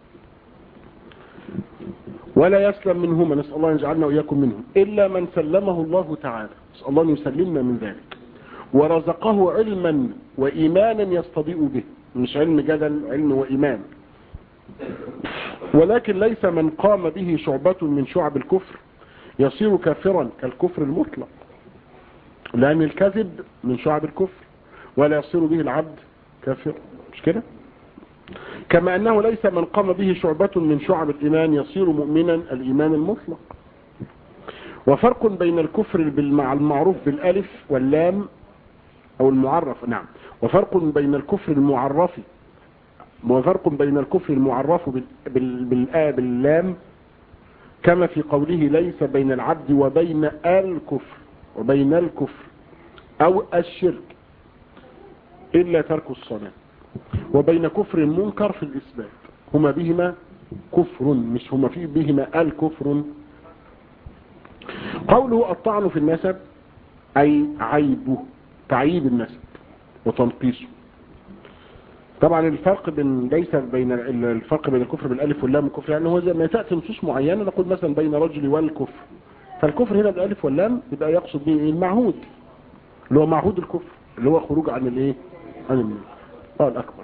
Speaker 1: ولا يسلم منهما نسأل الله أن يجعلنا وإياكم منهم إلا من سلمه الله تعالى نسأل الله أن يسلمنا من ذلك ورزقه علما وإيمانا يستضيء به مش علم جدل علم وإيمان ولكن ليس من قام به شعبة من شعب الكفر يصير كافرا كالكفر المطلق لأن الكذب من شعب الكفر ولا يصير به العبد كافر مش كده كما أنه ليس من قام به شعبة من شعب الإيمان يصير مؤمنا الإيمان المطلق وفرق بين الكفر مع المعروف بالألف واللام أو المعرف نعم وفرق بين الكفر المعرف وفرق بين الكفر المعرف باللام كما في قوله ليس بين العبد وبين الكفر وبين الكفر أو الشرك إلا ترك الصلاة وبين كفر منكر في الإثبات هما بهما كفر مش هما فيه بهما الكفر قوله الطعن في النسب أي عيبه تعيب النسب وتنقيصه طبعا الفرق بين ليس بين الفرق بين الكفر بالالف واللام والكفر يعني هو زي ما تاتي نصوص معينه نقول مثلا بين رجل والكفر فالكفر هنا بالالف واللام يبقى يقصد به ايه المعهود اللي هو معهود الكفر اللي هو خروج عن الايه عن المله اه الاكبر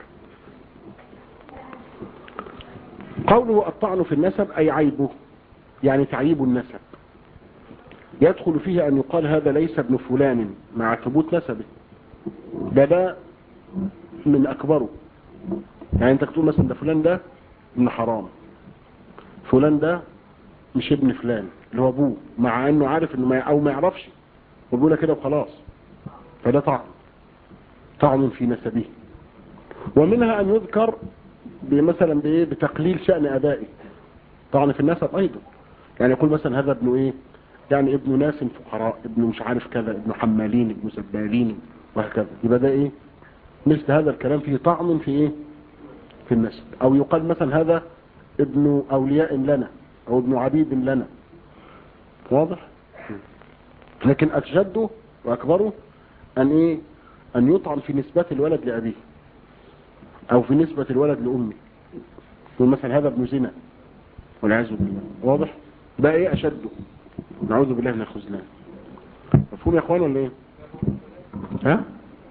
Speaker 1: قوله الطعن في النسب اي عيبه يعني تعييب النسب يدخل فيه ان يقال هذا ليس ابن فلان مع ثبوت نسبه ده ده من اكبره يعني انت تقول مثلا ده فلان ده ابن حرام فلان ده مش ابن فلان اللي هو ابوه مع انه عارف انه ما او ما يعرفش وبيقولها كده وخلاص فده طعن طعن في نسبه ومنها ان يذكر مثلا بايه بتقليل شأن ابائه طعن في النسب ايضا يعني يقول مثلا هذا ابن ايه يعني ابن ناس فقراء ابن مش عارف كذا ابن حمالين ابن زبالين وهكذا يبقى ده ايه مثل هذا الكلام فيه طعن في ايه في النسب او يقال مثلا هذا ابن اولياء لنا او ابن عبيد لنا واضح لكن اشده واكبره ان ايه ان يطعن في نسبة الولد لابيه او في نسبة الولد لامه يقول مثلا هذا ابن زنا والعياذ بالله واضح ده ايه اشده نعوذ بالله من الخذلان مفهوم يا اخوان ولا ايه ها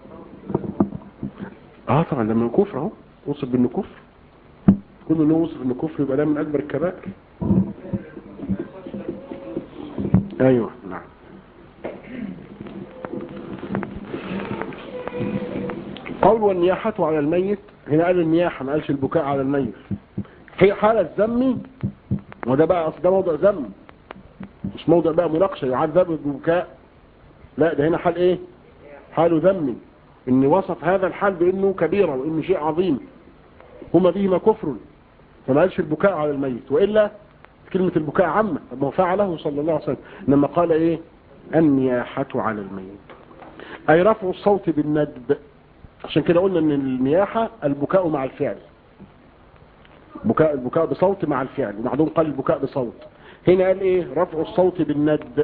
Speaker 1: اه طبعا ده من الكفر اهو وصف بانه كفر كل انه وصف انه كفر يبقى ده من اكبر الكبائر ايوه نعم قول والنياحة على الميت هنا قال النياحة ما قالش البكاء على الميت هي حالة ذم وده بقى اصل ده موضع ذم مش موضع بقى مناقشة يعذب بالبكاء لا ده هنا حال ايه حال ذم ان وصف هذا الحال بانه كبيرة وانه شيء عظيم هما بهما كفر فما قالش البكاء على الميت وإلا كلمة البكاء عامة ما هو فعله صلى الله عليه وسلم لما قال ايه النياحة على الميت اي رفع الصوت بالندب عشان كده قلنا ان النياحة البكاء مع الفعل بكاء البكاء بصوت مع الفعل وبعضهم قال البكاء بصوت هنا قال ايه رفع الصوت بالندب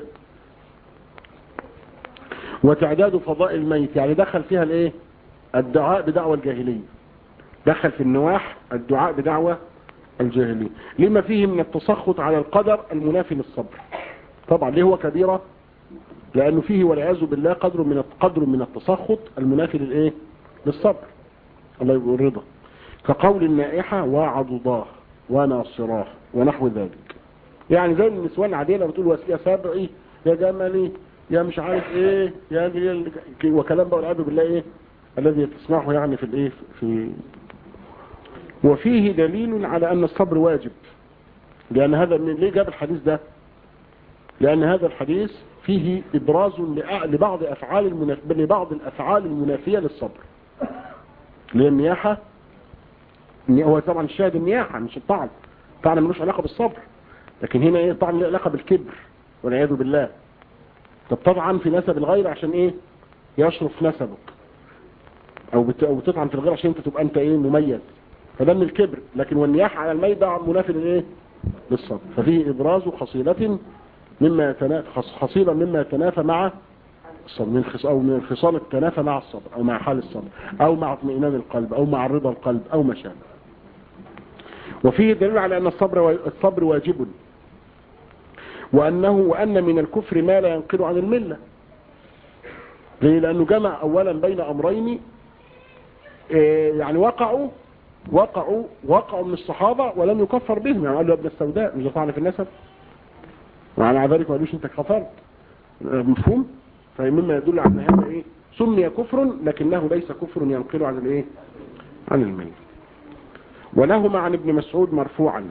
Speaker 1: وتعداد فضاء الميت يعني دخل فيها الايه الدعاء بدعوة الجاهلية دخل في النواح الدعاء بدعوة الجاهلية لما فيه من التسخط على القدر المنافي للصبر طبعا ليه هو كبيرة لانه فيه والعياذ بالله قدر من قدر من التسخط المنافي للايه للصبر الله يقول رضا كقول النائحة وعضضاه وناصراه ونحو ذلك يعني زي النسوان العادية لما تقول يا سبعي يا جملي يا مش عارف ايه يا دي وكلام بقى والعياذ بالله ايه الذي تسمعه يعني في الايه في وفيه دليل على ان الصبر واجب لان هذا من ليه جاب الحديث ده لان هذا الحديث فيه ابراز لبعض افعال المناف... لبعض الافعال المنافية للصبر اللي النياحة هو طبعا الشاهد النياحة مش الطعن الطعن ملوش علاقة بالصبر لكن هنا ايه الطعن له علاقة بالكبر والعياذ بالله طب طبعا في نسب الغير عشان ايه يشرف نسبك او بت... او تطعن في الغير عشان انت تبقى انت ايه مميز فده من الكبر لكن والنياحة على الميت ده منافي للايه للصبر ففيه ابراز خصيلة مما يتنافى خصيلة مما يتنافى مع الصبر من خص... او من خصال التنافى مع الصبر او مع حال الصبر او مع اطمئنان القلب او مع رضا القلب او ما شابه وفيه دليل على ان الصبر و... الصبر واجب وانه وان من الكفر ما لا ينقل عن المله ليه لانه جمع اولا بين امرين إيه يعني وقعوا وقعوا وقعوا من الصحابه ولم يكفر بهم يعني قالوا يا ابن السوداء مش طعن في النسب وعلى ذلك ما قالوش انت كفرت مفهوم فمما يدل على ان هذا ايه سمي كفر لكنه ليس كفر ينقل عن الايه عن الميت ولهما عن ابن مسعود مرفوعا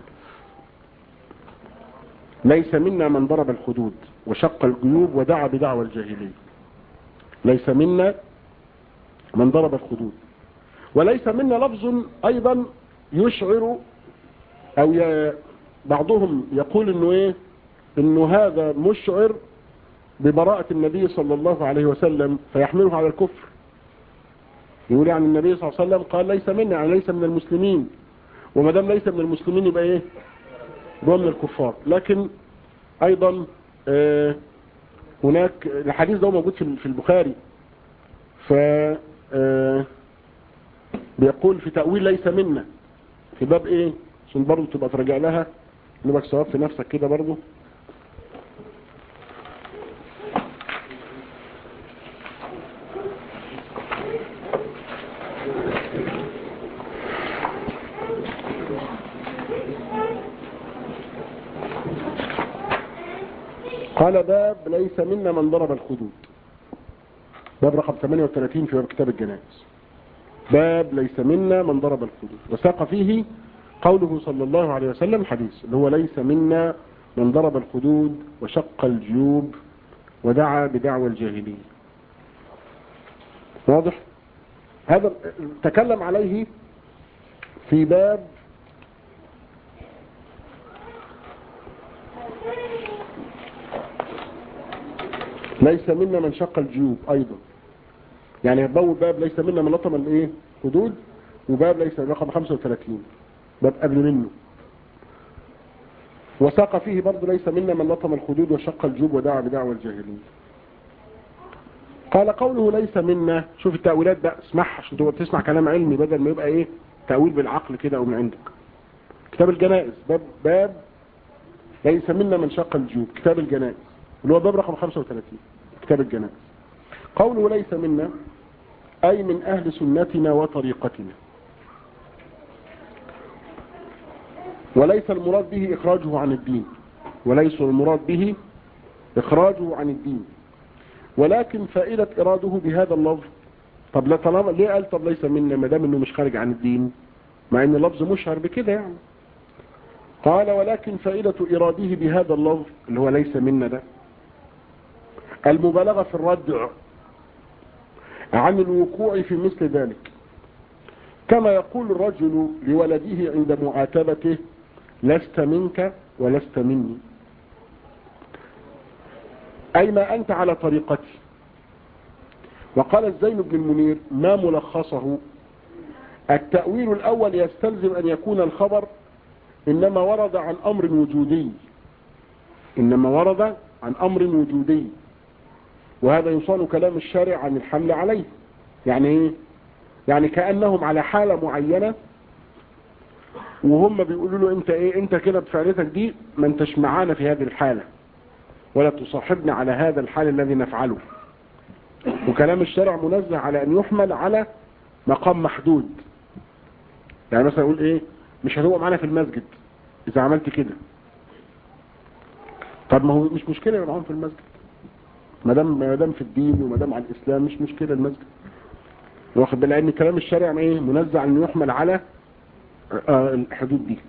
Speaker 1: ليس منا من ضرب الخدود وشق الجيوب ودعا بدعوى الجاهلية ليس منا من ضرب الخدود وليس منا لفظ ايضا يشعر او ي... بعضهم يقول انه ايه انه هذا مشعر ببراءة النبي صلى الله عليه وسلم فيحمله على الكفر يقول يعني النبي صلى الله عليه وسلم قال ليس منا يعني ليس من المسلمين وما دام ليس من المسلمين يبقى ايه هو من الكفار لكن ايضا آه هناك الحديث ده موجود في البخاري ف آه بيقول في تأويل ليس منا في باب ايه عشان برضه تبقى تراجع لها نبقى ثواب في نفسك كده برضه قال باب ليس منا من ضرب الخدود باب رقم 38 في كتاب الجنائز باب ليس منا من ضرب الخدود وساق فيه قوله صلى الله عليه وسلم حديث اللي هو ليس منا من ضرب الخدود وشق الجيوب ودعا بدعوى الجاهلية واضح هذا تكلم عليه في باب ليس منا من شق الجيوب ايضا يعني يبوب باب ليس منا من لطم الايه حدود وباب ليس رقم 35 باب قبل منه وساق فيه برضه ليس منا من لطم الخدود وشق الجيوب ودعا بدعوى الجاهلين قال قوله ليس منا شوف التأويلات بقى اسمعها عشان تسمع كلام علمي بدل ما يبقى ايه تأويل بالعقل كده او من عندك كتاب الجنائز باب باب ليس منا من شق الجيوب كتاب الجنائز اللي هو باب رقم 35 كتاب الجنائز قوله ليس منا أي من أهل سنتنا وطريقتنا وليس المراد به إخراجه عن الدين وليس المراد به إخراجه عن الدين ولكن فائدة إراده بهذا اللفظ طب لا طالما ليه قال طب ليس منا ما دام انه مش خارج عن الدين مع ان اللفظ مشعر بكده يعني قال ولكن فائدة إراده بهذا اللفظ اللي هو ليس منا ده المبالغة في الردع عن الوقوع في مثل ذلك كما يقول الرجل لولده عند معاتبته لست منك ولست مني أي ما أنت على طريقتي وقال الزين بن المنير ما ملخصه التأويل الأول يستلزم أن يكون الخبر إنما ورد عن أمر وجودي إنما ورد عن أمر وجودي وهذا يصان كلام الشارع عن الحمل عليه يعني ايه يعني كأنهم على حالة معينة وهم بيقولوا له انت ايه انت كده بفعلتك دي ما انتش معانا في هذه الحالة ولا تصاحبنا على هذا الحال الذي نفعله وكلام الشارع منزه على ان يحمل على مقام محدود يعني مثلا يقول ايه مش هتبقى معانا في المسجد اذا عملت كده طب ما هو مش مشكلة يبقى معاهم في المسجد ما دام ما دام في الدين وما دام على الاسلام مش مشكلة المسجد واخد بالله ان كلام الشارع ايه منزع انه يحمل على آه الحدود دي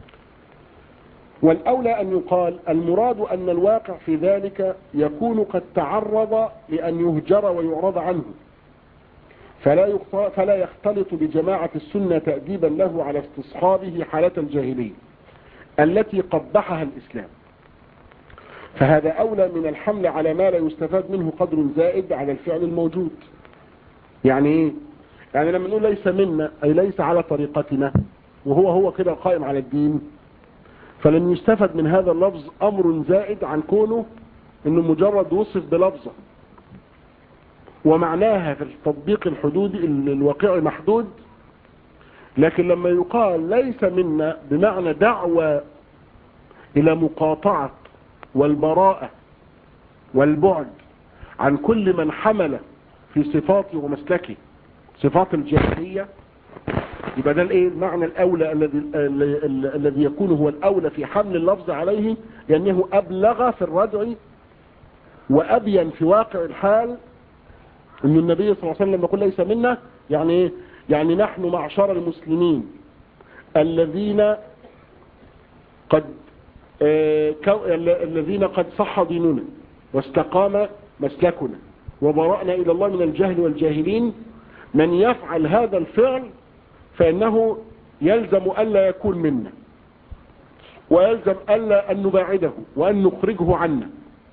Speaker 1: والأولى أن يقال المراد أن الواقع في ذلك يكون قد تعرض لأن يهجر ويعرض عنه فلا فلا يختلط بجماعة السنة تأديبا له على استصحابه حالة الجاهلية التي قبحها الإسلام فهذا أولى من الحمل على ما لا يستفاد منه قدر زائد على الفعل الموجود يعني ايه يعني لما نقول ليس منا أي ليس على طريقتنا وهو هو كده قائم على الدين فلن يستفد من هذا اللفظ أمر زائد عن كونه انه مجرد وصف بلفظه ومعناها في التطبيق الحدودي الواقعي محدود لكن لما يقال ليس منا بمعنى دعوة إلى مقاطعة والبراءة والبعد عن كل من حمل في صفاته ومسلكه صفات الجاهلية يبقى ده الايه المعنى الاولى الذي الذي يكون هو الاولى في حمل اللفظ عليه لانه ابلغ في الردع وابين في واقع الحال ان النبي صلى الله عليه وسلم يقول ليس منا يعني ايه يعني نحن معشر المسلمين الذين قد آه الذين قد صح ديننا واستقام مسلكنا وبرأنا إلى الله من الجهل والجاهلين من يفعل هذا الفعل فإنه يلزم ألا يكون منا ويلزم ألا أن نباعده وأن نخرجه عنا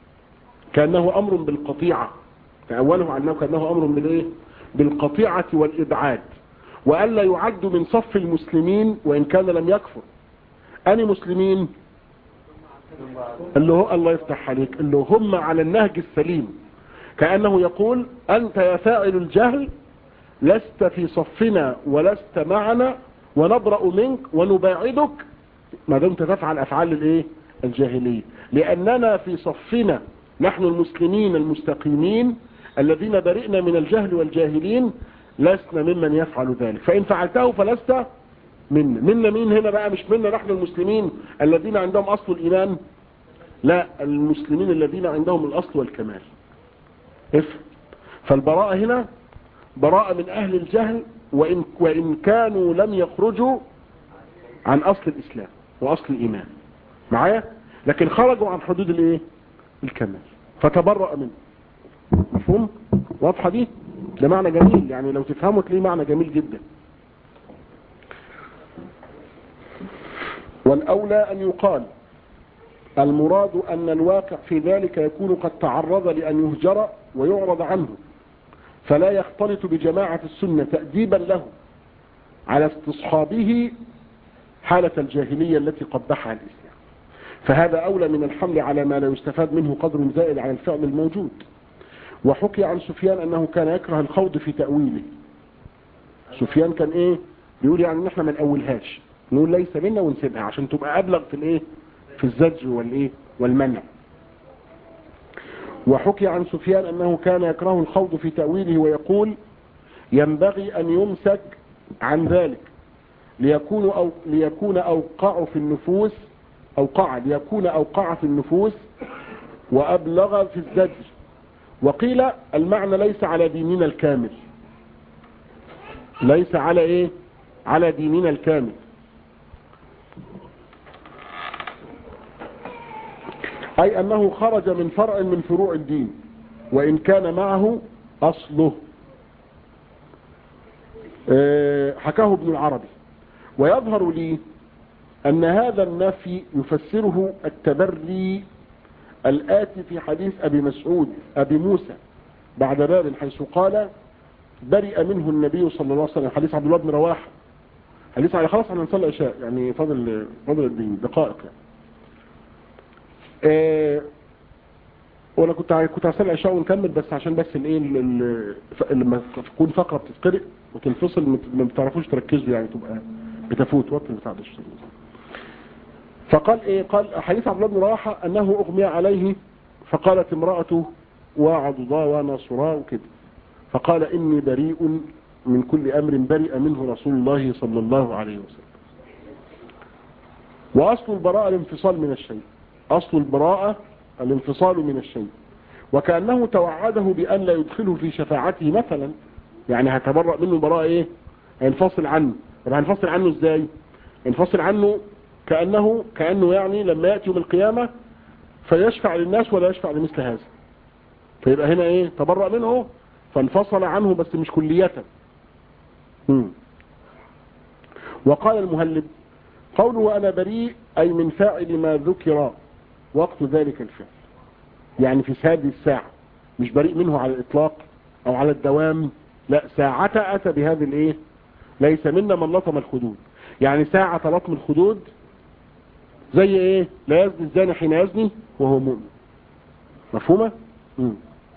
Speaker 1: كأنه أمر بالقطيعة فأوله عنه كأنه أمر بالإيه؟ بالقطيعة والإبعاد وألا يعد من صف المسلمين وإن كان لم يكفر أني مسلمين اللي هو الله يفتح عليك اللي هم على النهج السليم كأنه يقول أنت يا فاعل الجهل لست في صفنا ولست معنا ونبرأ منك ونباعدك ما دمت تفعل أفعال الايه الجاهلية لأننا في صفنا نحن المسلمين المستقيمين الذين برئنا من الجهل والجاهلين لسنا ممن يفعل ذلك فإن فعلته فلست منا منا مين هنا بقى مش منا نحن المسلمين الذين عندهم أصل الإيمان لا المسلمين الذين عندهم الأصل والكمال افهم فالبراءة هنا براءة من أهل الجهل وإن, وإن كانوا لم يخرجوا عن أصل الإسلام وأصل الإيمان معايا لكن خرجوا عن حدود الايه الكمال فتبرأ منه مفهوم واضحة دي ده معنى جميل يعني لو تفهموا تلاقيه معنى جميل جدا والأولى أن يقال المراد أن الواقع في ذلك يكون قد تعرض لأن يهجر ويعرض عنه فلا يختلط بجماعة السنة تأديبا له على استصحابه حالة الجاهلية التي قبحها الإسلام فهذا أولى من الحمل على ما لا يستفاد منه قدر زائد على الفعل الموجود وحكي عن سفيان أنه كان يكره الخوض في تأويله سفيان كان إيه بيقول يعني نحن ما نأولهاش نقول ليس منا ونسيبها عشان تبقى أبلغ في الإيه في الزجر والإيه والمنع وحكي عن سفيان أنه كان يكره الخوض في تأويله ويقول ينبغي أن يمسك عن ذلك ليكون أو ليكون أوقع في النفوس أوقع ليكون أوقع في النفوس وأبلغ في الزجر وقيل المعنى ليس على ديننا الكامل ليس على ايه على ديننا الكامل اي انه خرج من فرع من فروع الدين وإن كان معه أصله آه، حكاه ابن العربي ويظهر لي أن هذا النفي يفسره التبري الآتي في حديث أبي مسعود أبي موسى بعد باب حيث قال برئ منه النبي صلى الله عليه وسلم حديث عبد الله بن رواحه حديث على خلاص احنا نصلي العشاء يعني فاضل فاضل الدين دقائق يعني آه وانا كنت ع- كنت هصلي العشاء ونكمل بس عشان بس الايه ال- ال- ف- لما تكون فقره بتتقرئ وتنفصل ما ت- ما بتعرفوش تركزوا يعني تبقى بتفوت وقت بتاع ده فقال ايه قال حديث عبد الله بن رواحه انه اغمي عليه فقالت امراته وعضضا ونصرا وكده فقال إني بريء من كل أمر برئ منه رسول الله صلى الله عليه وسلم وأصل البراءة الانفصال من الشيء أصل البراءة الانفصال من الشيء وكأنه توعده بأن لا يدخله في شفاعته مثلا يعني هتبرأ منه براءة إيه هينفصل عنه طب هينفصل عنه إزاي ينفصل عنه كأنه كأنه يعني لما يأتي يوم القيامة فيشفع للناس ولا يشفع لمثل هذا فيبقى هنا ايه تبرأ منه فانفصل عنه بس مش كلية مم. وقال المهلب قوله أنا بريء أي من فاعل ما ذكر وقت ذلك الفعل يعني في هذه الساعة مش بريء منه على الإطلاق أو على الدوام لا ساعة أتى بهذه الإيه ليس منا من لطم الخدود يعني ساعة لطم الخدود زي إيه لا يزني الزاني حين يزني وهو مؤمن مفهومة مم.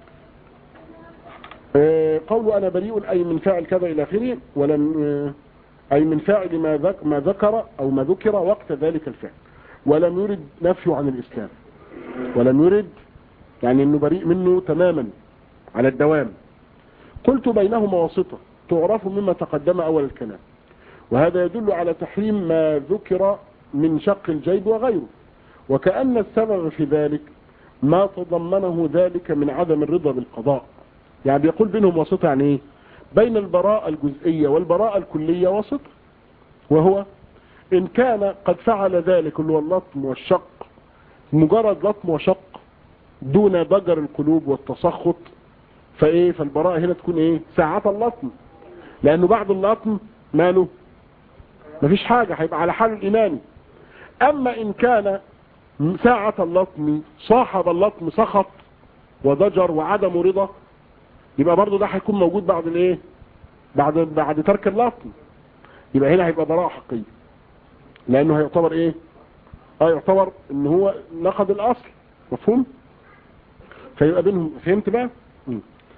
Speaker 1: آه، قول أنا بريء أي من فاعل كذا إلى آخره ولم آه، أي من فاعل ما ذك ما ذكر أو ما ذكر وقت ذلك الفعل ولم يرد نفيه عن الإسلام ولم يرد يعني أنه بريء منه تماما على الدوام قلت بينهما واسطة تعرف مما تقدم أول الكلام وهذا يدل على تحريم ما ذكر من شق الجيب وغيره وكأن السبب في ذلك ما تضمنه ذلك من عدم الرضا بالقضاء يعني بيقول بينهم واسطة يعني ايه بين البراءة الجزئية والبراءة الكلية واسطة وهو ان كان قد فعل ذلك اللي هو اللطم والشق مجرد لطم وشق دون ضجر القلوب والتسخط فايه فالبراءة هنا تكون ايه ساعة اللطم لانه بعد اللطم ماله مفيش حاجة هيبقى على حال الايماني اما ان كان ساعة اللطم صاحب اللطم سخط وضجر وعدم رضا يبقى برضه ده هيكون موجود بعد الايه بعد بعد ترك اللطم يبقى هنا هيبقى براءة حقيقية لانه هيعتبر ايه اه يعتبر ان هو نقض الاصل مفهوم فيبقى بينهم فهمت بقى م.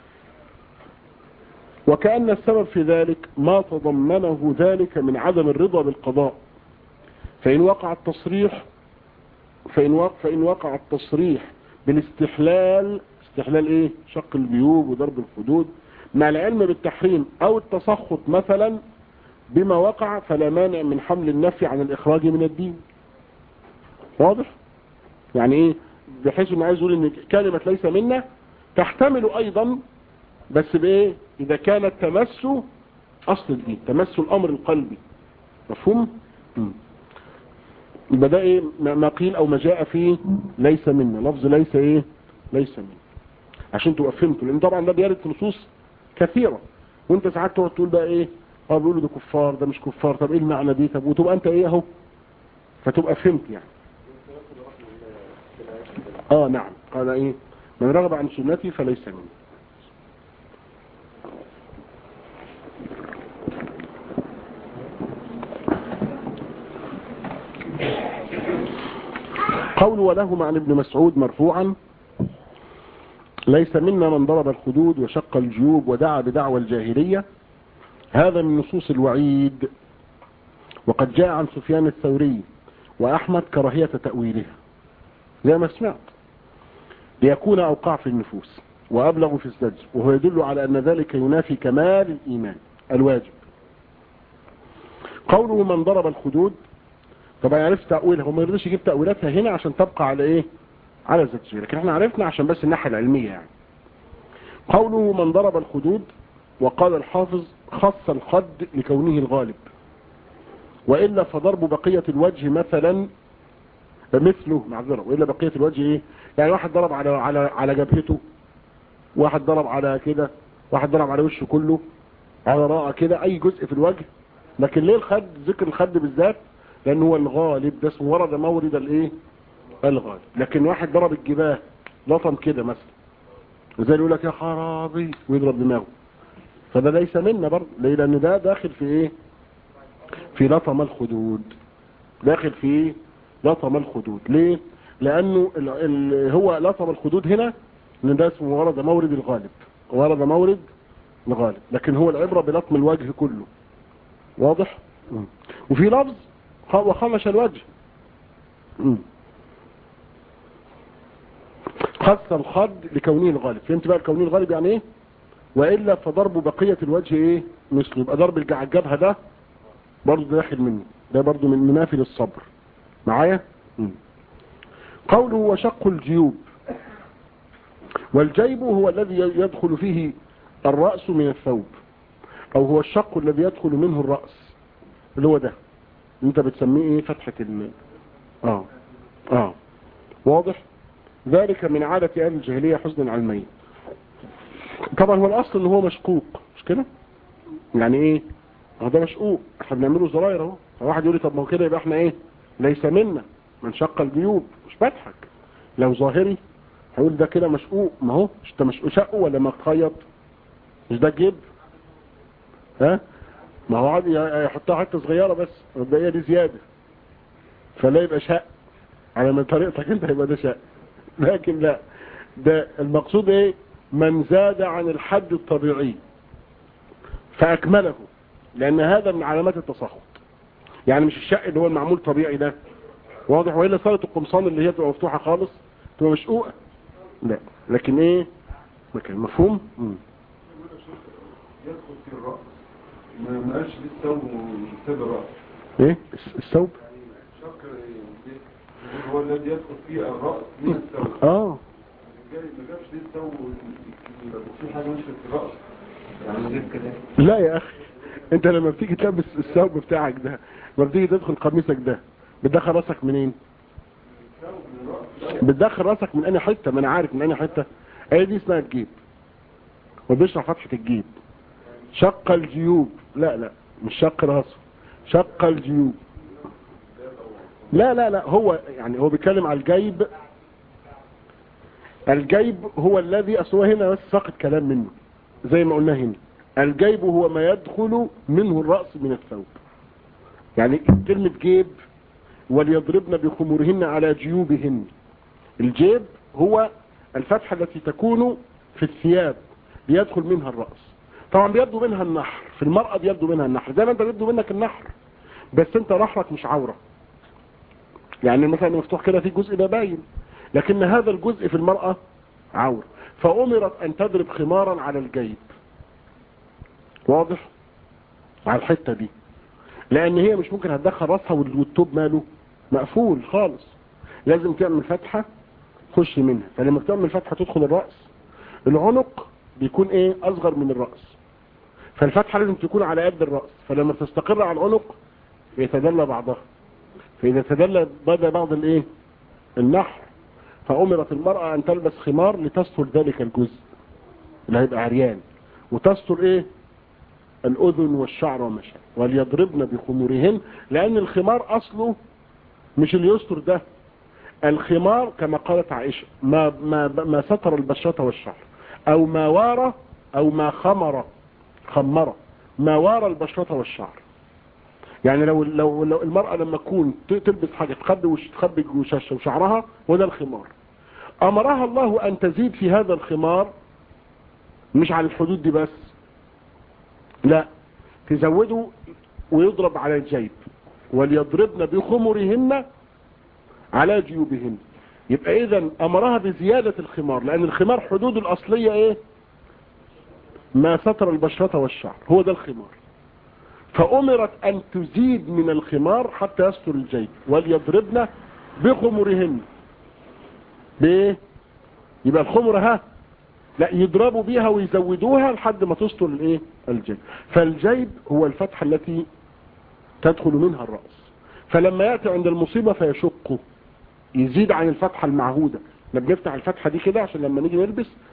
Speaker 1: وكأن السبب في ذلك ما تضمنه ذلك من عدم الرضا بالقضاء فإن وقع التصريح فإن وقع, فإن وقع التصريح بالاستحلال استحلال ايه شق الجيوب وضرب الخدود مع العلم بالتحريم او التسخط مثلا بما وقع فلا مانع من حمل النفي عن الاخراج من الدين واضح يعني ايه بحيث انه عايز يقول ان كلمة ليس منا تحتمل ايضا بس بايه اذا كانت تمس اصل الدين تمس الامر القلبي مفهوم مم. يبقى ده ايه ما قيل او ما جاء فيه ليس منا لفظ ليس ايه ليس منا عشان تبقى فهمتوا لان طبعا ده بيرد في نصوص كثيرة وانت ساعات تقعد تقول بقى ايه اه بيقولوا ده كفار ده مش كفار طب ايه المعنى دي طب وتبقى انت ايه اهو فتبقى فهمت يعني اه نعم قال ايه من رغب عن سنتي فليس مني قول وله عن ابن مسعود مرفوعا ليس منا من ضرب الخدود وشق الجيوب ودعا بدعوى الجاهلية هذا من نصوص الوعيد وقد جاء عن سفيان الثوري وأحمد كراهية تأويلها زي ما سمعت ليكون أوقع في النفوس وأبلغ في الزجر وهو يدل على أن ذلك ينافي كمال الإيمان الواجب قوله من ضرب الخدود طبعا عرفت تأويلها وما يرضيش يجيب تأويلاتها هنا عشان تبقى على ايه على الزجر لكن احنا عرفنا عشان بس الناحية العلمية يعني قوله من ضرب الخدود وقال الحافظ خص الخد لكونه الغالب وإلا فضرب بقية الوجه مثلا مثله معذرة وإلا بقية الوجه ايه يعني واحد ضرب على على على جبهته واحد ضرب على كده واحد ضرب على وشه كله على راءه كده اي جزء في الوجه لكن ليه الخد ذكر الخد بالذات لان هو الغالب ده اسمه ورد مورد الايه الغالب لكن واحد ضرب الجباه لطم كده مثلا زي يقول لك يا خرابي ويضرب دماغه فده ليس منا برضه ليه لان ده داخل في ايه في لطم الخدود داخل في لطم الخدود ليه لانه ال ال هو لطم الخدود هنا ان ده اسمه ورد مورد الغالب ورد مورد الغالب لكن هو العبرة بلطم الوجه كله واضح مم. وفي لفظ خ- وخمش الوجه مم. خص الخد لكونه الغالب فهمت بقى الكوني الغالب يعني ايه والا فضرب بقية الوجه ايه مثله يبقى ضرب الج- على الجبهة ده برضه داخل منه ده برضه من منافل الصبر معايا مم. قوله وشق الجيوب والجيب هو الذي يدخل فيه الرأس من الثوب او هو الشق الذي يدخل منه الرأس اللي هو ده انت بتسميه ايه فتحة ال اه اه واضح ذلك من عادة اهل الجاهلية حزنا على الميت طبعا هو الاصل ان هو مشقوق مش كده يعني ايه هو ده مشقوق احنا بنعمله زراير اهو فواحد يقول لي طب ما هو كده يبقى احنا ايه ليس منا من شق الجيوب مش بضحك لو ظاهري هقول ده كده مشقوق ما هو مش ده مشقوق شقه ولا مخيط مش ده جيب ها ما هو عادي يحطها حته صغيره بس البقيه دي زياده فلا يبقى شق على من طريقتك انت يبقى ده شق لكن لا ده المقصود ايه من زاد عن الحد الطبيعي فاكمله لان هذا من علامات التسخط يعني مش الشق اللي هو المعمول طبيعي ده واضح والا صارت القمصان اللي هي تبقى مفتوحه خالص تبقى مشقوقه لا لكن ايه مكان مفهوم مم.
Speaker 3: يدخل في الرأس ما ما قالش ليه الثوب وابتدى الرأس
Speaker 1: ايه الس- الثوب
Speaker 3: شق هو الذي يدخل فيه الرأس من الثوب
Speaker 1: اه
Speaker 3: جاي ما جابش ليه الثوب يبقى في حاجة مش في الرأس يعني غير كده
Speaker 1: لا يا اخي انت لما بتيجي تلبس الثوب بتاعك ده لما بتيجي تدخل قميصك ده بتدخل راسك منين
Speaker 3: الثوب من الرأس
Speaker 1: بتدخل راسك من انهي حته ما انا عارف من انهي حته هي دي اسمها الجيب وبيشرح فتحه الجيب شق الجيوب لا لا مش شق راسه شق الجيوب لا لا لا هو يعني هو بيتكلم على الجيب الجيب هو الذي اصل هنا بس ساقط كلام منه زي ما قلنا هنا الجيب هو ما يدخل منه الرأس من الثوب يعني كلمة جيب وليضربن بخمورهن على جيوبهن الجيب هو الفتحة التي تكون في الثياب ليدخل منها الرأس طبعا بيبدو منها النحر في المرأة بيبدو منها النحر زي ما انت بيبدو منك النحر بس انت نحرك مش عورة يعني مثلا مفتوح كده في جزء ده باين لكن هذا الجزء في المرأة عورة فأمرت أن تضرب خمارا على الجيب واضح على الحتة دي لأن هي مش ممكن هتدخل راسها والتوب ماله مقفول خالص لازم تعمل فتحة خش منها فلما بتعمل فتحة تدخل الرأس العنق بيكون ايه اصغر من الرأس فالفتحة لازم تكون على قد الرأس فلما تستقر على العنق يتدلى بعضها فإذا تدلى بدا بعض الايه النحر فأمرت المرأة أن تلبس خمار لتستر ذلك الجزء اللي هيبقى عريان وتستر ايه الأذن والشعر وما شابه وليضربن بخمورهن لأن الخمار أصله مش اللي يستر ده الخمار كما قالت عائشة ما, ما, ما ستر البشرة والشعر أو ما وار أو ما خمر خمر ما وار البشرة والشعر يعني لو لو لو المرأة لما تكون ت- تلبس حاجة تخبي وش تخبي وشاشة وشعرها وده الخمار أمرها الله أن تزيد في هذا الخمار مش على الحدود دي بس لا تزوده ويضرب على الجيب وليضربن بخمرهن على جيوبهن يبقى اذا امرها بزيادة الخمار لان الخمار حدود الاصلية ايه ما ستر البشرة والشعر هو ده الخمار فامرت ان تزيد من الخمار حتى يستر الجيب وليضربن بخمرهن بايه يبقى الخمر ها لا يضربوا بيها ويزودوها لحد ما تستر الايه الجيب فالجيب هو الفتحة التي تدخل منها الرأس فلما يأتي عند المصيبة فيشقه يزيد عن الفتحة المعهودة احنا بنفتح الفتحة دي كده عشان لما نيجي نلبس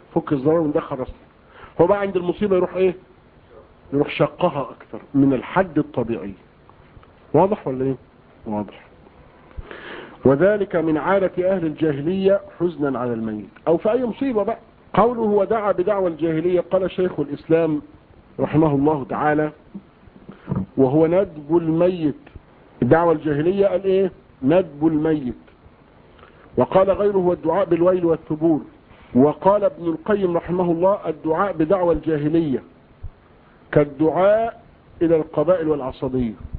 Speaker 1: فك الزرار وندخل راسه هو بقى عند المصيبة يروح ايه يروح شقها اكثر من الحد الطبيعي واضح ولا ايه واضح وذلك من عادة اهل الجاهلية حزنا على الميت او في اي مصيبة بقى قوله ودعا بدعوى الجاهلية قال شيخ الاسلام رحمه الله تعالى وهو ندب الميت الدعوة الجاهلية قال ايه ندب الميت وقال غيره هو الدعاء بالويل والثبور وقال ابن القيم رحمه الله الدعاء بدعوى الجاهلية كالدعاء إلى القبائل والعصبية